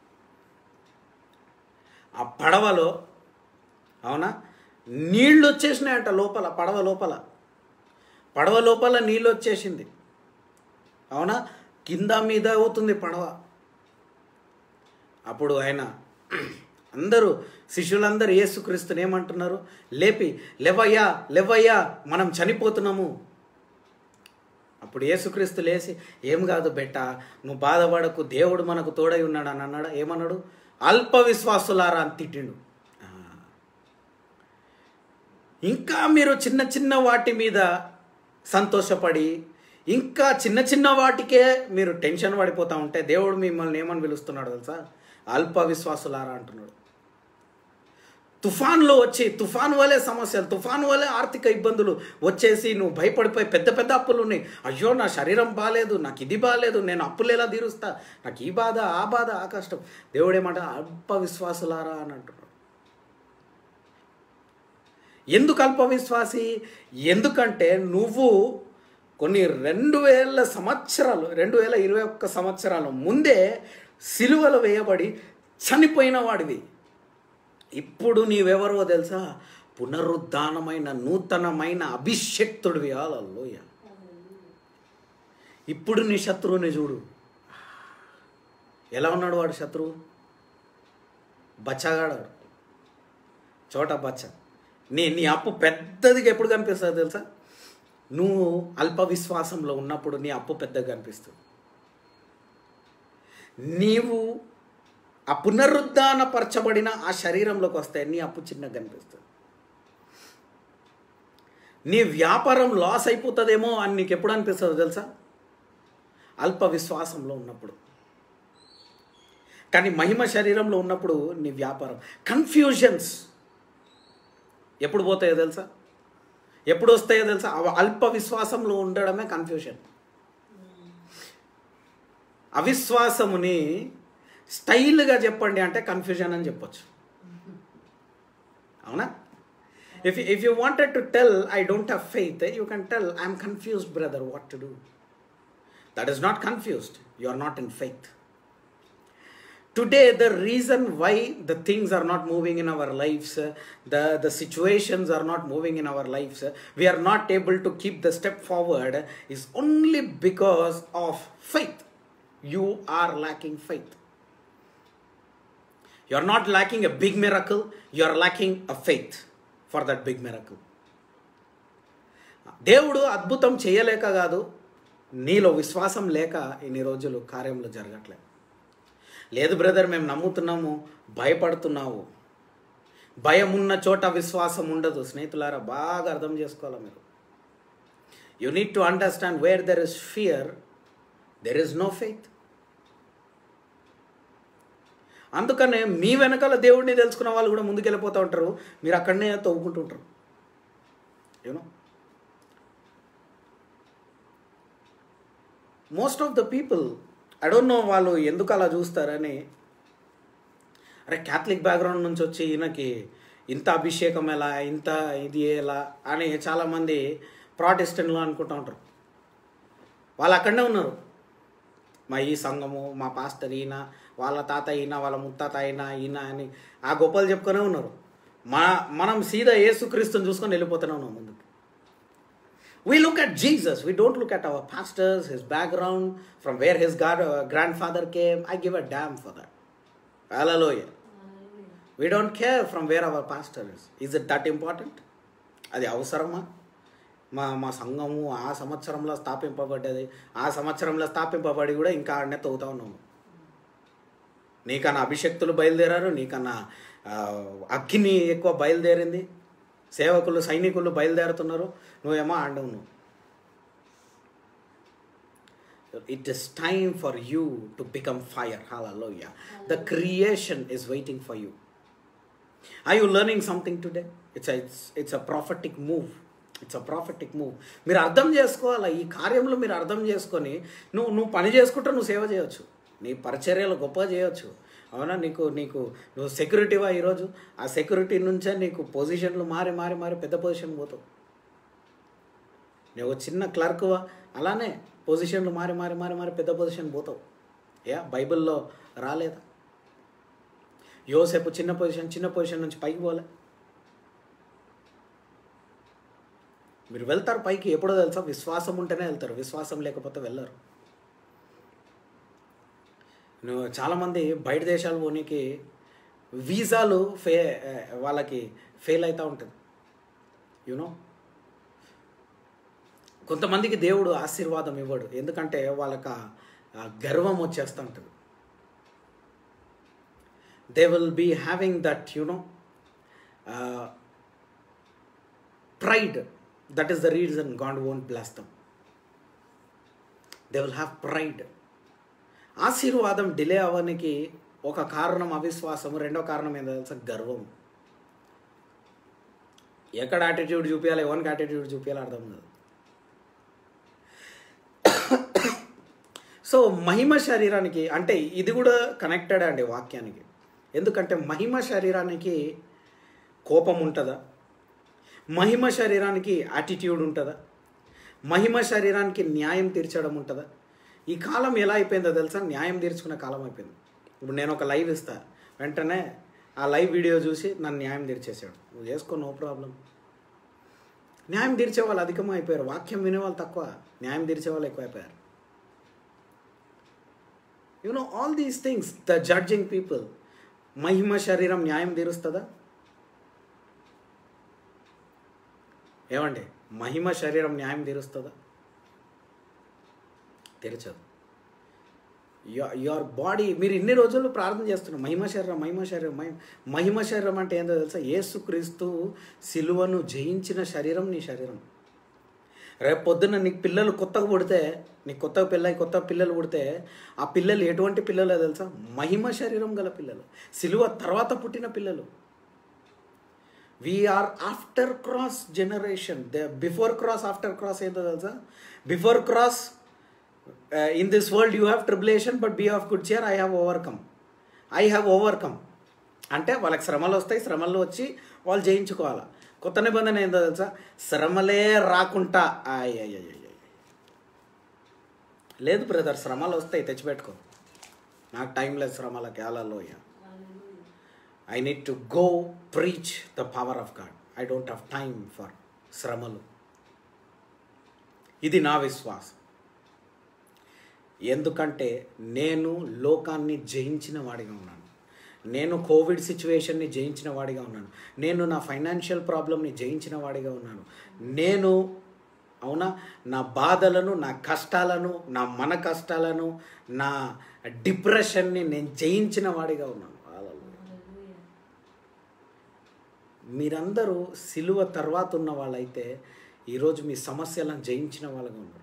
ఆ పడవలో అవునా నీళ్ళు వచ్చేసినాయంట లోపల పడవ లోపల పడవ లోపల నీళ్ళు వచ్చేసింది అవునా కింద మీద అవుతుంది పడవ అప్పుడు ఆయన అందరూ శిష్యులందరూ యేసుక్రీస్తుని ఏమంటున్నారు లేపి లేవయ్యా లేవయ్యా మనం చనిపోతున్నాము అప్పుడు యేసుక్రీస్తు లేచి ఏం కాదు బెట్ట నువ్వు బాధపడకు దేవుడు మనకు తోడై ఉన్నాడు అని అన్నాడు ఏమన్నాడు అల్ప విశ్వాసులారా అని తిట్టిండు ఆ. ఇంకా మీరు చిన్న చిన్న వాటి మీద సంతోషపడి ఇంకా చిన్న చిన్న వాటికే మీరు టెన్షన్ పడిపోతూ ఉంటే దేవుడు మిమ్మల్ని ఏమని పిలుస్తున్నాడు తెలుసా అల్ప విశ్వాసులారా అంటున్నాడు తుఫాన్లో వచ్చి తుఫాన్ వలే సమస్యలు తుఫాన్ వలే ఆర్థిక ఇబ్బందులు వచ్చేసి నువ్వు భయపడిపోయి పెద్ద పెద్ద అప్పులు ఉన్నాయి అయ్యో నా శరీరం బాగాలేదు నాకు ఇది బాగాలేదు నేను అప్పులు ఎలా తీరుస్తా నాకు ఈ బాధ ఆ బాధ ఆ కష్టం దేవుడు ఏమంట అల్ప విశ్వాసులారా అని అంటున్నాడు ఎందుకు అల్పవిశ్వాసి ఎందుకంటే నువ్వు కొన్ని రెండు వేల సంవత్సరాలు రెండు వేల ఇరవై ఒక్క సంవత్సరాల ముందే సిలువలు వేయబడి చనిపోయిన వాడివి ఇప్పుడు నీవెవరో తెలుసా పునరుద్ధానమైన నూతనమైన అభిషక్తుడివి అలలోయ ఇప్పుడు నీ శత్రువుని చూడు ఎలా ఉన్నాడు వాడు శత్రువు బచ్చగాడాడు చోట బచ్చ నీ నీ అప్పు పెద్దదిగా ఎప్పుడు కనిపిస్తుంది తెలుసా నువ్వు అల్ప విశ్వాసంలో ఉన్నప్పుడు నీ అప్పు పెద్దగా కనిపిస్తుంది నీవు ఆ పునరుద్ధానపరచబడిన ఆ శరీరంలోకి వస్తే నీ అప్పు చిన్నగా కనిపిస్తుంది నీ వ్యాపారం లాస్ అయిపోతుందేమో అని నీకు ఎప్పుడు అనిపిస్తుందో తెలుసా అల్ప విశ్వాసంలో ఉన్నప్పుడు కానీ మహిమ శరీరంలో ఉన్నప్పుడు నీ వ్యాపారం కన్ఫ్యూజన్స్ ఎప్పుడు పోతాయో తెలుసా ఎప్పుడు వస్తాయో తెలుసా అవ- అల్ప విశ్వాసంలో ఉండడమే కన్ఫ్యూజన్ అవిశ్వాసముని స్టైల్గా చెప్పండి అంటే కన్ఫ్యూజన్ అని చెప్పొచ్చు అవునా if if you wanted to tell I don't have faith you can tell I'm confused brother what to do that is not confused you are not in faith today the reason why the things are not moving in our lives uh, the the situations are not moving in our lives uh, we are not able to keep the step forward uh, is only because of faith you are lacking faith you are not lacking a big miracle you are lacking a faith for that big miracle దేవుడు అద్భుతం చేయలేక కాదు నీలో విశ్వాసం లేక ఇన్ని రోజులు కార్యంలో జరగట్లేదు లేదు బ్రదర్ మేము నమ్ముతున్నాము భయపడుతున్నావు భయం ఉన్న చోట విశ్వాసం ఉండదు స్నేహితులారా బాగా అర్థం చేసుకోవాలి మీరు you need to understand where there is fear there is no faith అందుకనే మీ వెనకాల దేవుడిని తెలుసుకున్న వాళ్ళు కూడా ముందుకెళ్ళిపోతూ ఉంటారు మీరు అక్కడనే తవ్వుకుంటూ ఉంటారు you know most of the people I don't know వాళ్ళు ఎందుకు అలా చూస్తారని అరే క్యాథలిక్ బ్యాక్గ్రౌండ్ నుంచి వచ్చి ఈయనకి ఇంత అభిషేకం ఎలా ఇంత ఇది ఎలా అని చాలామంది ప్రాటెస్టెంట్లు అనుకుంటూ ఉంటారు వాళ్ళు అక్కడనే ఉన్నారు మా ఈ సంఘము మా పాస్టర్ ఈయన వాళ్ళ తాత ఈయన వాళ్ళ ముత్తాత అయిన ఈయన అని ఆ గొప్పలు చెప్పుకొనే ఉన్నారు మా మనం సీదా యేసుక్రీస్తుని చూసుకొని వెళ్ళిపోతూనే ఉన్నాం ముందుకు We look at Jesus. We don't look at our pastors, his background, from where his God, uh, grandfather came. I give a damn for that. Hallelujah. We don't care from where our pastor is. Is it that important? అది అవసరమా మా మా సంఘము ఆ సంవత్సరంలో స్థాపింపబడ్డది ఆ సంవత్సరంలో స్థాపింపబడి కూడా ఇంకా ఆడనే తవ్వుతా ఉన్నాము నీకన్నా అభిషక్తులు బయలుదేరారు నీకన్నా ఆ, అగ్ని ఎక్కువ బయలుదేరింది సేవకులు సైనికులు బయలుదేరుతున్నారు నువ్వేమో ఆడవు నువ్వు it is time for you to become fire hallelujah the creation is waiting for you I you learning something today it's it's it's a prophetic move it's a prophetic move మీరు అర్థం చేసుకోవాలా ఈ కార్యంలో మీరు అర్థం చేసుకొని నువ్వు నువ్వు పని చేసుకుంటే నువ్వు సేవ చేయొచ్చు నీ పరిచర్యలు గొప్పగా చేయొచ్చు అవునా నీకు నీకు నువ్వు సెక్యూరిటీవా ఈరోజు ఆ సెక్యూరిటీ నుంచే నీకు పొజిషన్లు మారి మారి మారి పెద్ద పొజిషన్ పోతావు నువ్వు చిన్న క్లర్క్వా అలానే పొజిషన్లు మారి మారి మారి మారి పెద్ద పొజిషన్ పోతావు యా బైబిల్లో రాలేదా యోసేపు చిన్న పొజిషన్ చిన్న పొజిషన్ నుంచి పైకి పోలే మీరు వెళ్తారు పైకి ఎప్పుడో తెలుసా విశ్వాసం ఉంటేనే వెళ్తారు విశ్వాసం లేకపోతే వెళ్ళరు నువ్వు చాలామంది బయట దేశాలు పోనీకి వీసాలు ఫే వాళ్ళకి ఫెయిల్ అవుతూ ఉంటుంది యూనో కొంతమందికి దేవుడు ఆశీర్వాదం ఇవ్వడు ఎందుకంటే వాళ్ళకి ఆ- ఆ గర్వం వచ్చేస్తూ ఉంటుంది they will be having that you know pride that is the reason God won't bless them they will have pride ఆశీర్వాదం డిలే అవ్వడానికి ఒక కారణం అవిశ్వాసము రెండో కారణం ఏంటో తెలుసా గర్వం ఎక్కడ యాటిట్యూడ్ చూపించాలి ఎవరికి యాటిట్యూడ్ చూపించాలి అర్థం కాదు సో మహిమ శరీరానికి అంటే ఇది కూడా కనెక్టెడ్ అండి వాక్యానికి ఎందుకంటే మహిమ శరీరానికి కోపం ఉంటుందా మహిమ శరీరానికి యాటిట్యూడ్ ఉంటుందా మహిమ శరీరానికి న్యాయం తీర్చడం ఉంటుందా ఈ కాలం ఎలా అయిపోయిందో తెలుసా న్యాయం తీర్చుకునే కాలం అయిపోయింది ఇప్పుడు నేను ఒక లైవ్ ఇస్తా వెంటనే ఆ లైవ్ వీడియో చూసి నన్ను న్యాయం తీర్చేసాడు నువ్వు చేసుకో నో ప్రాబ్లం న్యాయం తీర్చే వాళ్ళు అధికం అయిపోయారు వాక్యం వినే వాళ్ళు తక్కువ న్యాయం తీర్చే వాళ్ళు ఎక్కువ అయిపోయారు you know all these things the judging people మహిమ శరీరం న్యాయం తీరుస్తుందా ఏమండి మహిమ శరీరం న్యాయం తీరుస్తుందా తెరచదు యువర్ బాడీ మీరు ఇన్ని రోజులు ప్రార్థన చేస్తున్నారు మహిమ శరీరం మహిమ శరీరం మహిమ మహిమ శరీరం అంటే ఏంటో తెలుసా యేసుక్రీస్తు సిలువను జయించిన శరీరం నీ శరీరం రేపు పొద్దున్న నీకు పిల్లలు కొత్తగా పుడితే నీకు కొత్తగా పిల్ల కొత్త పిల్లలు పుడితే ఆ పిల్లలు ఎటువంటి పిల్లలో తెలుసా మహిమ శరీరం గల పిల్లలు సిలువ తర్వాత పుట్టిన పిల్లలు we are after cross generation the before cross after cross ఏంటో తెలుసా before cross in this world you have tribulation but be of good cheer I have overcome I have overcome అంటే వాళ్ళకి శ్రమలు వస్తాయి శ్రమలు వచ్చి వాళ్ళు జయించుకోవాలి కొత్త నిబంధన ఏంటో తెలుసా శ్రమలే రాకుండా ఆయ్ ఆయ్ ఆయ్ ఆయ్. లేదు బ్రదర్ శ్రమలు వస్తాయి తెచ్చిపెట్టుకో నాకు టైం లేదు శ్రమలకి hallelujah I need to go preach the power of God I don't have time for శ్రమలు ఇది నా విశ్వాసం ఎందుకంటే నేను లోకాన్ని జయించిన వాడిగా ఉన్నాను నేను కోవిడ్ సిచ్యువేషన్ని జయించిన వాడిగా ఉన్నాను నేను నా ఫైనాన్షియల్ ప్రాబ్లమ్ని జయించిన వాడిగా ఉన్నాను నేను అవునా నా బాధలను నా కష్టాలను నా మన కష్టాలను నా డిప్రెషన్ని నేను జయించిన వాడిగా ఉన్నాను హల్లెలూయా. మీరందరూ సిలువ తర్వాత ఉన్న వాళ్ళైతే ఈరోజు మీ సమస్యలను జయించిన వాళ్ళగా ఉన్నారు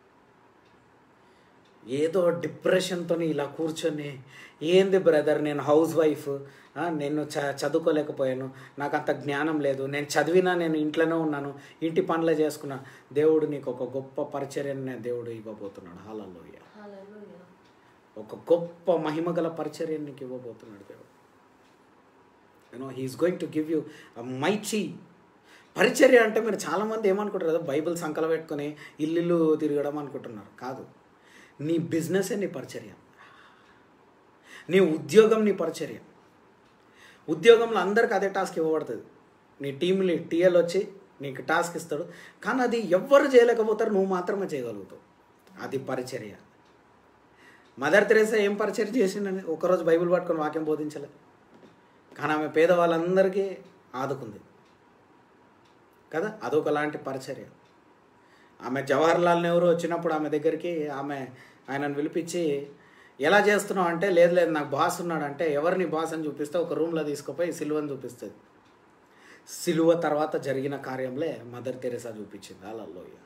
ఏదో డిప్రెషన్తో ఇలా కూర్చొని ఏంది బ్రదర్ నేను హౌస్ వైఫ్ ఆ, నేను చ చదువుకోలేకపోయాను నాకు అంత జ్ఞానం లేదు నేను చదివినా నేను ఇంట్లోనే ఉన్నాను ఇంటి పనులే చేసుకున్నా దేవుడు నీకు ఒక గొప్ప పరిచర్యని దేవుడు ఇవ్వబోతున్నాడు హాలలోయ Hallelujah. ఒక గొప్ప మహిమగల పరిచర్యని నీకు ఇవ్వబోతున్నాడు దేవుడు you know he is going to give you మైచి పరిచర్య అంటే మీరు చాలామంది ఏమనుకుంటారు కదా బైబిల్ సంకల పెట్టుకొని ఇల్లు తిరగడం అనుకుంటున్నారు కాదు నీ బిజినెసే నీ పరిచర్య నీ ఉద్యోగం నీ పరిచర్య ఉద్యోగంలో అందరికి అదే టాస్క్ ఇవ్వబడుతుంది నీ టీంని టీఎల్ వచ్చి నీకు టాస్క్ ఇస్తాడు కానీ అది ఎవ్వరు చేయలేకపోతారు నువ్వు మాత్రమే చేయగలుగుతావు అది పరిచర్య మదర్ తెరేసా ఏం పరిచయం చేసిందని ఒకరోజు బైబిల్ పట్టుకొని వాక్యం బోధించలే కానీ ఆమె పేదవాళ్ళందరికీ ఆదుకుంది కదా అదొకలాంటి పరిచర్య ఆమె జవహర్లాల్ నెహ్రూ వచ్చినప్పుడు ఆమె దగ్గరికి ఆమె ఆయనను పిలిపించి ఎలా చేస్తున్నావు అంటే లేదు లేదు నాకు బాస్ ఉన్నాడు అంటే ఎవరిని బాస్ అని చూపిస్తే ఒక రూమ్లో తీసుకుపోయి సిలువని చూపిస్తుంది సిలువ తర్వాత జరిగిన కార్యంలే మదర్ తెరేసా చూపించింది అలల్లోయ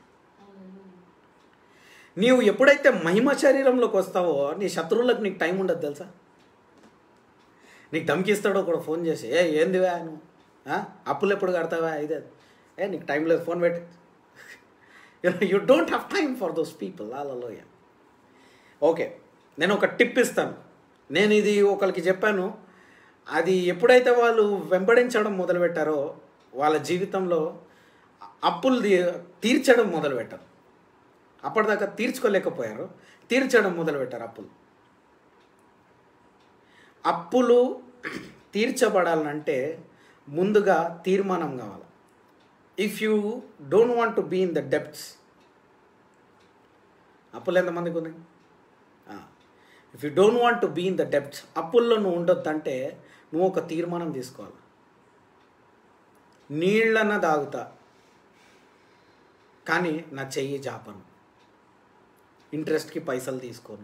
నీవు ఎప్పుడైతే మహిమ శరీరంలోకి వస్తావో నీ శత్రువులకు నీకు టైం ఉండదు తెలుసా నీకు ధమ్కిస్తాడో కూడా ఫోన్ చేసి ఏ ఏందివా నువ్వు ఆ? అప్పులు ఎప్పుడు కడతావా ఇదే ఏ నీకు టైం లేదు ఫోన్ పెట్టి you don't have time for those people hallelujah okay నేను ఒక టిప్ ఇస్తాను నేను ఇది ఒకరికి చెప్పాను అది ఎప్పుడైతే వాళ్ళు వెంబడించడం మొదలుపెట్టారో వాళ్ళ జీవితంలో అప్పులు తీ- తీర్చడం మొదలుపెట్టారు అప్పటిదాకా తీర్చుకోలేకపోయారు తీర్చడం మొదలుపెట్టారు అప్పులు అప్పులు తీర్చబడాలంటే ముందుగా తీర్మానం కావాలి if you don't want to be in the debts అప్పులు ఎంతమందికి ఉన్నాయి if you don't want to be in the debts అప్పుల్లో నువ్వు ఉండొద్దంటే నువ్వు ఒక తీర్మానం తీసుకోవాలి నీళ్ళన్న తాగుతా కానీ నా చెయ్యి జాపను ఇంట్రెస్ట్కి పైసలు తీసుకోను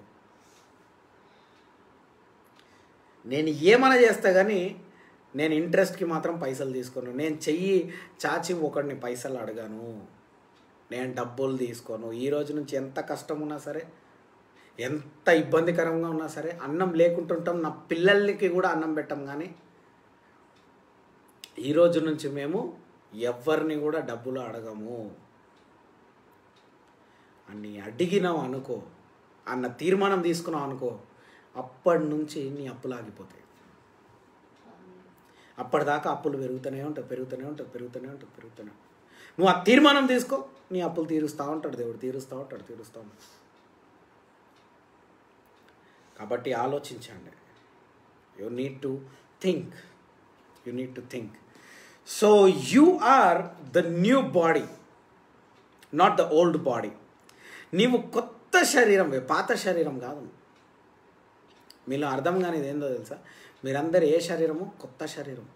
నేను ఏమైనా చేస్తా కానీ నేను ఇంట్రెస్ట్కి మాత్రం పైసలు తీసుకోను నేను చెయ్యి చాచి ఒకడిని పైసలు అడగాను నేను డబ్బులు తీసుకోను ఈ రోజు నుంచి ఎంత కష్టం ఉన్నా సరే ఎంత ఇబ్బందికరంగా ఉన్నా సరే అన్నం లేకుంటుంటాం నా పిల్లలకి కూడా అన్నం పెట్టం కానీ ఈ రోజు నుంచి మేము ఎవరిని కూడా డబ్బులు అడగము అని అడిగినావు అనుకో అన్న తీర్మానం తీసుకున్నావు అనుకో అప్పటి నుంచి నీ అప్పులు ఆగిపోతాయి అప్పటిదాకా అప్పులు పెరుగుతూనే ఉంటాయి పెరుగుతూనే ఉంటాయి పెరుగుతూనే ఉంటాయి పెరుగుతూనే ఉంటాయి నువ్వు ఆ తీర్మానం తీసుకో నీ అప్పులు తీరుస్తూ ఉంటాడు దేవుడు తీరుస్తూ ఉంటాడు తీరుస్తూ ఉంటాడు కాబట్టి ఆలోచించండి you need to think you need to think so you are the new body not the old body నీవు కొత్త శరీరం పాత శరీరం కాదు మీలో అర్థం కానిది ఏందో తెలుసా మీరందరూ ఏ శరీరము కొత్త శరీరం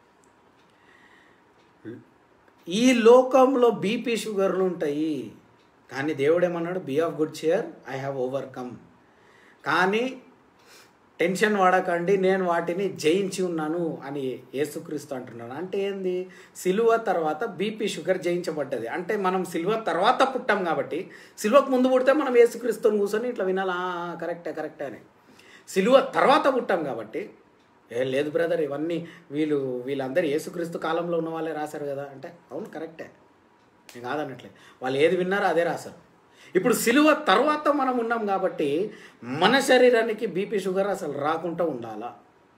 ఈ లోకంలో బీపీ షుగర్లు ఉంటాయి కానీ దేవుడు ఏమన్నాడు be of good cheer I have overcome కానీ టెన్షన్ వాడకండి నేను వాటిని జయించి ఉన్నాను అని యేసుక్రీస్తు అంటున్నాడు అంటే ఏంది సిలువ తర్వాత బీపీ షుగర్ జయించబడ్డది అంటే మనం సిలువ తర్వాత పుట్టాం కాబట్టి సిలువకు ముందు పుడితే మనం యేసుక్రీస్తుని కూర్చొని ఇట్లా వినాలా "ఆ, కరెక్టే కరెక్టే అని సిలువ తర్వాత పుట్టాం కాబట్టి ఏ లేదు బ్రదర్ ఇవన్నీ వీళ్ళు వీళ్ళందరూ యేసుక్రీస్తు కాలంలో ఉన్న వాళ్ళే రాశారు కదా అంటే అవును కరెక్టే నేను కాదన్నట్లే వాళ్ళు ఏది విన్నారో అదే రాశారు ఇప్పుడు సిలువ తర్వాత మనం ఉన్నాం కాబట్టి మన శరీరానికి బీపీ షుగర్ అసలు రాకుండా ఉండాలా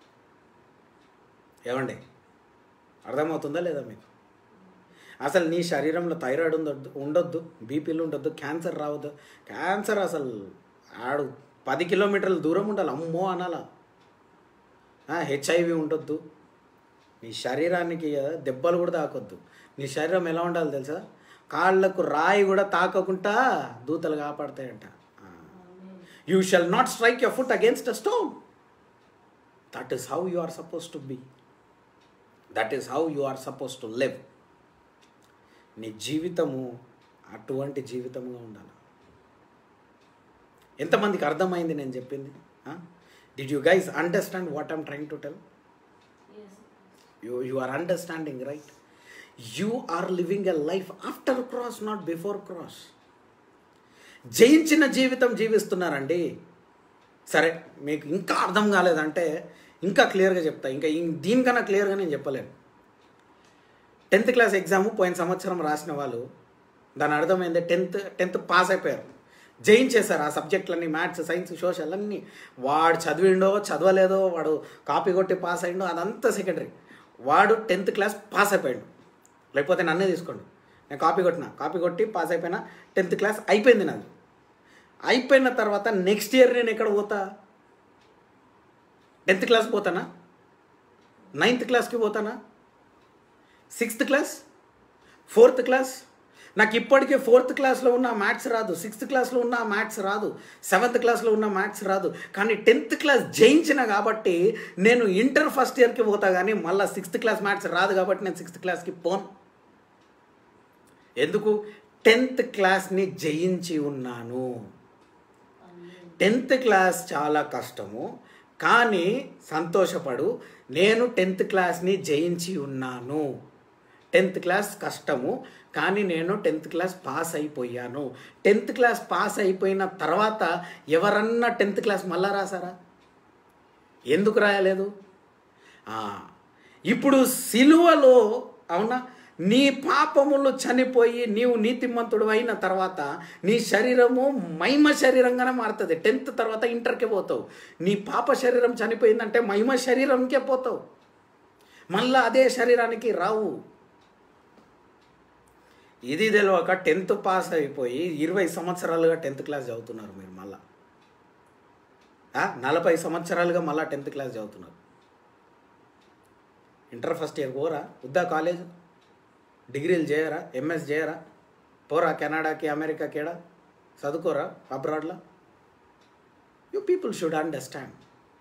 ఏమండి అర్థమవుతుందా లేదా మీకు అసలు నీ శరీరంలో థైరాయిడ్ ఉండొద్దు ఉండొద్దు బీపీలు ఉండొద్దు క్యాన్సర్ రావద్దు క్యాన్సర్ అసలు ఆడు పది కిలోమీటర్ల దూరం ఉండాలి అమ్మో అనాలా హెచ్ఐవి ఉండొద్దు నీ శరీరానికి దెబ్బలు కూడా తాకొద్దు నీ శరీరం ఎలా ఉండాలి తెలుసా కాళ్ళకు రాయి కూడా తాకకుండా దూతలు కాపాడతాయంట you shall not strike your foot against a stone that is how you are suppose to be that is how you are suppose to live నీ జీవితము అటువంటి జీవితముగా ఉండాలి ఎంతమందికి అర్థమైంది నేను చెప్పింది did you guys understand what I'm trying to tell Yes. you you are understanding right you are living a life after cross not before cross జయించిన జీవితం జీవిస్తున్నారండి సరే మీకు ఇంకా అర్థం కాలేదంటే ఇంకా క్లియర్గా చెప్తా ఇంకా ఇం- దీనికన్నా క్లియర్గా నేను చెప్పలేను టెన్త్ క్లాస్ ఎగ్జామ్ పోయిన సంవత్సరం రాసిన వాళ్ళు దాని అర్థమైంది టెన్త్ టెన్త్ పాస్ అయిపోయారు జయించేశారు ఆ సబ్జెక్టులన్నీ మ్యాథ్స్ సైన్స్ సోషల్ అన్నీ వాడు చదివిండో చదవలేదో వాడు కాపీ కొట్టి పాస్ అయిండో అదంతా సెకండరీ వాడు టెన్త్ క్లాస్ పాస్ అయిపోయాడు లేకపోతే నన్నే తీసుకోండి నేను కాపీ కొట్టిన కాపీ కొట్టి పాస్ అయిపోయినా టెన్త్ క్లాస్ అయిపోయింది నాది అయిపోయిన తర్వాత నెక్స్ట్ ఇయర్ నేను ఎక్కడ పోతా టెన్త్ క్లాస్ పోతానా నైన్త్ క్లాస్కి పోతానా సిక్స్త్ క్లాస్ ఫోర్త్ క్లాస్ నాకు ఇప్పటికే ఫోర్త్ క్లాస్లో ఉన్న మ్యాథ్స్ రాదు సిక్స్త్ క్లాస్లో ఉన్న మ్యాథ్స్ రాదు సెవెంత్ క్లాస్లో ఉన్న మ్యాథ్స్ రాదు కానీ టెన్త్ క్లాస్ జయించిన కాబట్టి నేను ఇంటర్ ఫస్ట్ ఇయర్కి పోతా కానీ మళ్ళీ సిక్స్త్ క్లాస్ మ్యాథ్స్ రాదు కాబట్టి నేను సిక్స్త్ క్లాస్కి పోను ఎందుకు టెన్త్ క్లాస్ని జయించి ఉన్నాను టెన్త్ క్లాస్ చాలా కష్టము కానీ సంతోషపడు నేను టెన్త్ క్లాస్ని జయించి ఉన్నాను టెన్త్ క్లాస్ కష్టము కానీ నేను టెన్త్ క్లాస్ పాస్ అయిపోయాను టెన్త్ క్లాస్ పాస్ అయిపోయిన తర్వాత ఎవరన్నా టెన్త్ క్లాస్ మళ్ళా రాసారా ఎందుకు రాయలేదు ఆ, ఇప్పుడు సిలువలో అవునా నీ పాపములు చనిపోయి నీవు నీతిమంతుడు అయిన తర్వాత నీ శరీరము మహిమ శరీరంగానే మారుతుంది టెన్త్ తర్వాత ఇంటర్కే పోతావు నీ పాప శరీరం చనిపోయిందంటే మహిమ శరీరంకే పోతావు మళ్ళా అదే శరీరానికి రావు ఇది తెలియక టెన్త్ పాస్ అయిపోయి ఇరవై సంవత్సరాలుగా టెన్త్ క్లాస్ చదువుతున్నారు మీరు మళ్ళా ఆ, నలభై సంవత్సరాలుగా మళ్ళా టెన్త్ క్లాస్ చదువుతున్నారు ఇంటర్ ఫస్ట్ ఇయర్ పోరా వద్దా కాలేజ్ డిగ్రీలు చేయరా ఎంఎస్ చేయరా పోరా కెనడాకి అమెరికాకి ఏడా చదువుకోరా అబ్రాడ్లో you people should understand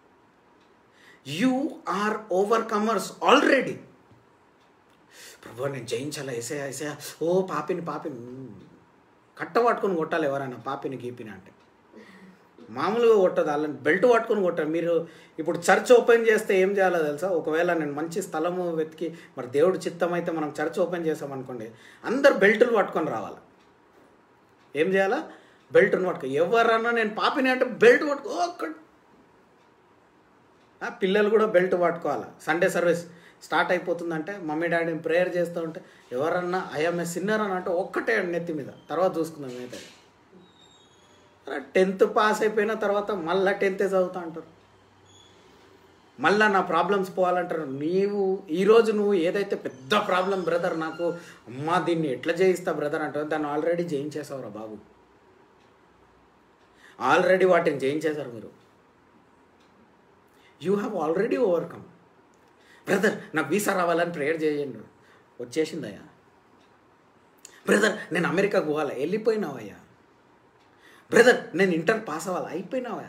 you are overcomers already ప్రభు నేను జయించాలా ఎసయా ఎసయా ఓ పాపిని పాపిని మ్మ్. కట్ట పట్టుకొని కొట్టాలి ఎవరైనా పాపిని గీపిని అంటే మామూలుగా కొట్టదు వాళ్ళని బెల్ట్ పట్టుకొని కొట్టారు మీరు ఇప్పుడు చర్చ్ ఓపెన్ చేస్తే ఏం చేయాలో తెలుసా ఒకవేళ నేను మంచి స్థలము వెతికి మరి దేవుడు చిత్తం అయితే మనం చర్చ్ ఓపెన్ చేసాం అనుకోండి అందరు బెల్టులు పట్టుకొని రావాలి ఏం చేయాలా బెల్ట్ను పట్టుకో ఎవరన్నా నేను పాపిని అంటే బెల్ట్ పట్టుకో ఒక్క ఆ, పిల్లలు కూడా బెల్ట్ పట్టుకోవాలి సండే సర్వీస్ స్టార్ట్ అయిపోతుందంటే మమ్మీ డాడీని ప్రేయర్ చేస్తూ ఉంటే ఎవరన్నా ఐఎంఏ సిన్నర్ అని అంటే ఒక్కటే నెత్తి మీద తర్వాత చూసుకుందాం మిగతా టెన్త్ పాస్ అయిపోయిన తర్వాత మళ్ళీ టెన్తే చదువుతా అంటారు మళ్ళా నా ప్రాబ్లమ్స్ పోవాలంటారు నీవు ఈరోజు నువ్వు ఏదైతే పెద్ద ప్రాబ్లం బ్రదర్ నాకు అమ్మా దీన్ని ఎట్లా జయిస్తా బ్రదర్ అంటారు దాన్ని ఆల్రెడీ జయించేసావురా బాబు ఆల్రెడీ వాటిని జయించేశారు మీరు you have already overcome brother నాకు వీసా రావాలని ప్రేయర్ చేయండి వచ్చేసిందయ్యా బ్రదర్ నేను అమెరికాకు పోవాలి వెళ్ళిపోయినావయ్యా బ్రదర్ నేను ఇంటర్ పాస్ అవ్వాలి అయిపోయినావా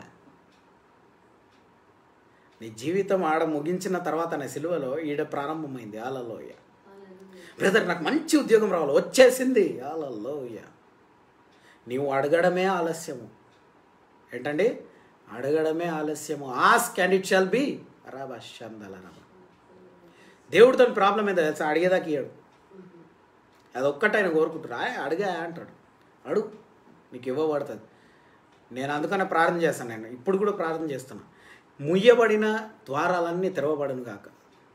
నీ జీవితం ఆడ ముగించిన తర్వాత నా సిలువలో ఈడ ప్రారంభమైంది ఆలలోయ బ్రదర్ నాకు మంచి ఉద్యోగం రావాలి వచ్చేసింది ఆలలోయ నీవు అడగడమే ఆలస్యము ఏంటండి అడగడమే ఆలస్యము ask and it shall be రాబాషందల దేవుడితో ప్రాబ్లం ఏందో తెలుసా అడిగేదాకా ఇయ్యడు అది ఒక్కటి ఆయన కోరుకుంటారు "ఆయ్, అడిగా అంటాడు అడుగు నీకు ఇవ్వబడుతుంది నేను అందుకనే ప్రార్థన చేస్తాను నేను ఇప్పుడు కూడా ప్రార్థన చేస్తున్నా ముయ్యబడిన ద్వారాలన్నీ తెరవబడును కాక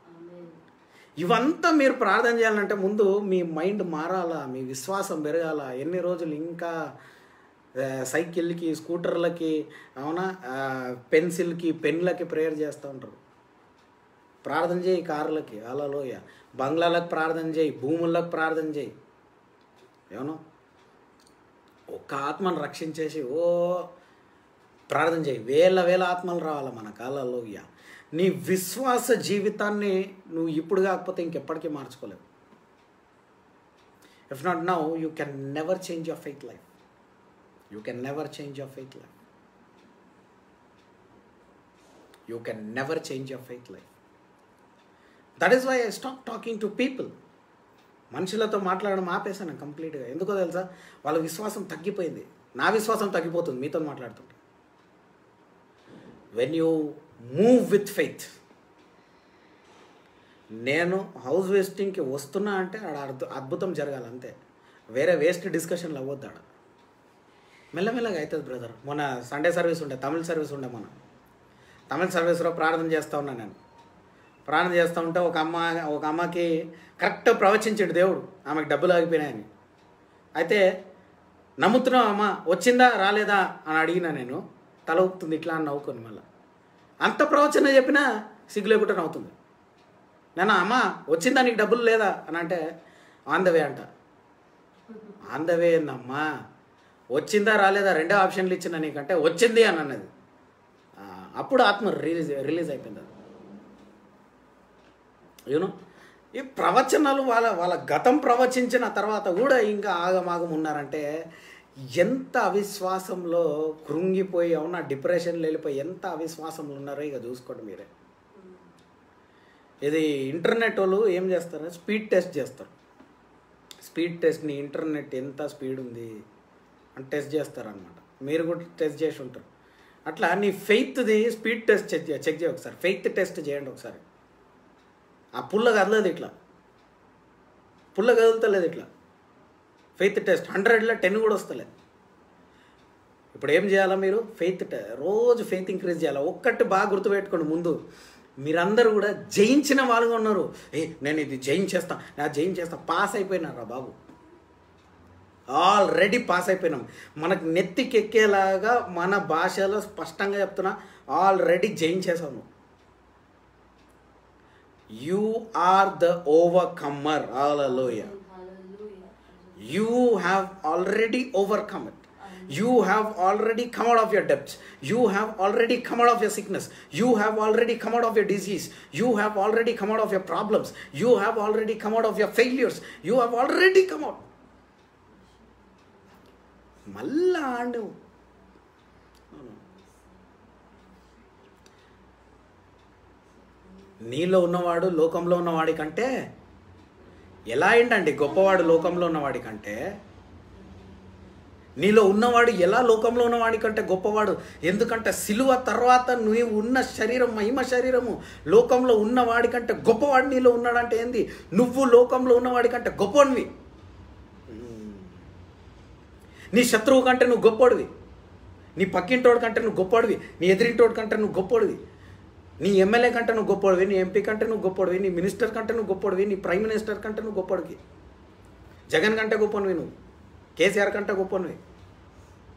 ఇవంతా మీరు ప్రార్థన చేయాలంటే ముందు మీ మైండ్ మారాలా మీ విశ్వాసం పెరగాల ఎన్ని రోజులు ఇంకా ఆ, సైకిల్కి స్కూటర్లకి అవునా ఆ, పెన్సిల్కి పెన్లకి ప్రేయర్ చేస్తూ ఉంటారు ప్రార్థన చేయి కార్లకి అలలోయ బంగ్లాలకు ప్రార్థన చేయి భూములకు ప్రార్థన చేయి ఏమను ఒక్క ఆత్మను రక్షించేసి ఓ ప్రార్థన చేయి వేల వేల ఆత్మలు రావాలి మన కాలంలోయ నీ విశ్వాస జీవితాన్ని నువ్వు ఇప్పుడు కాకపోతే ఇంకెప్పటికీ మార్చుకోలేవు if not now you can never change your faith life you can never change your faith life you can never change your faith life that is why I stop talking to people మనుషులతో మాట్లాడడం ఆపేసాను కంప్లీట్గా ఎందుకో తెలుసా వాళ్ళ విశ్వాసం తగ్గిపోయింది నా విశ్వాసం తగ్గిపోతుంది మీతో మాట్లాడుతుంటే when you move with faith నేను హౌస్ వేస్టింగ్కి వస్తున్నా అంటే ఆడ అద్భు- అద్భుతం జరగాలి అంతే వేరే వేస్ట్ డిస్కషన్లు అవ్వద్దు ఆడ మెల్లమెల్లగా అవుతుంది బ్రదర్ మొన్న సండే సర్వీస్ ఉండే తమిళ సర్వీస్ ఉండే మొన్న తమిళ సర్వీస్లో ప్రార్థన చేస్తూ ఉన్నాను నేను ప్రార్థన చేస్తూ ఉంటే ఒక అమ్మ ఒక అమ్మకి కరెక్ట్ ప్రవచించాడు దేవుడు ఆమెకు డబ్బులు ఆగిపోయినాయని అయితే నమ్ముతున్నావు అమ్మ వచ్చిందా రాలేదా అని అడిగినా నేను తల ఊపుతుంది ఇట్లా అని నవ్వుకొని మళ్ళీ అంత ప్రవచన చెప్పినా సిగ్గు లేకుండా నవ్వుతుంది నేను అమ్మ వచ్చిందా నీకు డబ్బులు లేదా అని అంటే ఆన్ ద వే అంట ఆన్ ద వే ఏందమ్మా వచ్చిందా రాలేదా రెండో ఆప్షన్లు ఇచ్చిన నీకంటే వచ్చింది అని అన్నది ఆ, అప్పుడు ఆత్మ రిలీజ్ రిలీజ్ అయిపోయింది అది యూనో ఈ ప్రవచనాలు వాళ్ళ వాళ్ళ గతం ప్రవచించిన తర్వాత కూడా ఇంకా ఆగమాగం ఉన్నారంటే ఎంత అవిశ్వాసంలో కృంగిపోయి అవునా డిప్రెషన్లో వెళ్ళిపోయి ఎంత అవిశ్వాసంలో ఉన్నారో ఇక చూసుకోండి మీరే ఇది ఇంటర్నెట్ వాళ్ళు ఏం చేస్తారు స్పీడ్ టెస్ట్ చేస్తారు స్పీడ్ టెస్ట్ నీ ఇంటర్నెట్ ఎంత స్పీడ్ ఉంది అని టెస్ట్ చేస్తారనమాట మీరు కూడా టెస్ట్ చేసి ఉంటారు అట్లా నీ ఫెయిత్ది స్పీడ్ టెస్ట్ చెక్ చేయ చెక్ చేయ ఒకసారి ఫెయిత్ టెస్ట్ చేయండి ఒకసారి ఆ పుల్ల కదలదు ఇట్లా పుల్ల కదులుతలేదు ఇట్లా ఫెయిత్ టెస్ట్ హండ్రెడ్లో టెన్ కూడా వస్తలేదు ఇప్పుడు ఏం చేయాలా మీరు ఫెయిత్ రోజు ఫెయిత్ ఇంక్రీజ్ చేయాలి ఒక్కటి బాగా గుర్తుపెట్టుకోండి ముందు మీరందరూ కూడా జయించిన వాళ్ళుగా ఉన్నారు ఏ నేను ఇది జయించేస్తా నా జయించేస్తా పాస్ అయిపోయినారా బాబు ఆల్రెడీ పాస్ అయిపోయినాం మనకు నెత్తికెక్కేలాగా మన భాషలో స్పష్టంగా చెప్తున్నా ఆల్రెడీ జయించేసాము you are the overcomer hallelujah you have already overcome it you have already come out of your debts you have already come out of your sickness you have already come out of your disease you have already come out of your problems you have already come out of your failures you have already come out మళ్ళా ఆడు నీలో ఉన్నవాడు లోకంలో ఉన్నవాడి కంటే ఎలా ఏంటండి గొప్పవాడు లోకంలో ఉన్నవాడి కంటే నీలో ఉన్నవాడు ఎలా లోకంలో ఉన్నవాడి కంటే గొప్పవాడు ఎందుకంటే సిలువ తర్వాత నువ్వు ఉన్న శరీరం మహిమ శరీరము లోకంలో ఉన్నవాడి కంటే గొప్పవాడు నీలో ఉన్నాడంటే ఏంది నువ్వు లోకంలో ఉన్నవాడి కంటే గొప్పవాడివి నీ శత్రువు కంటే నువ్వు గొప్పవాడివి నీ పక్కింటోడి కంటే నువ్వు గొప్పవాడివి నీ ఎదిరింటోడి కంటే నువ్వు గొప్పవాడివి నీ ఎమ్మెల్యే కంటే నువ్వు గొప్పవాడివి నీ ఎంపీ కంటే నువ్వు గొప్పవాడివి నీ మినిస్టర్ కంటే నువ్వు గొప్పవాడివి నీ ప్రైమ్ మినిస్టర్ కంటే నువ్వు గొప్పవాడివి జగన్ కంటే గొప్పనివి నువ్వు కేసీఆర్ కంటే గొప్పనివి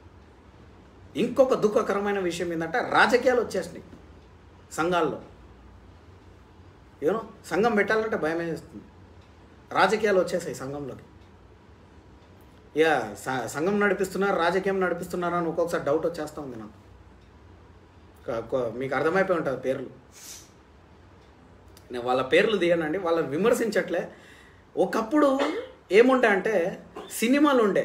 ఇంకొక దుఃఖకరమైన విషయం ఏంటంటే రాజకీయాలు వచ్చేసినాయి సంఘాల్లో యూనో సంఘం పెట్టాలంటే భయమే వేస్తుంది రాజకీయాలు వచ్చేసాయి సంఘంలోకి యా స- సంఘం నడిపిస్తున్నారు రాజకీయం నడిపిస్తున్నారా అని ఒక్కొక్కసారి డౌట్ వచ్చేస్తూ ఉంది నాకు క- కొ- మీకు అర్థమైపోయి ఉంటుంది పేర్లు నేను వాళ్ళ పేర్లు తీయనండి వాళ్ళని విమర్శించట్లే ఒకప్పుడు ఏముంటాయంటే సినిమాలు ఉండే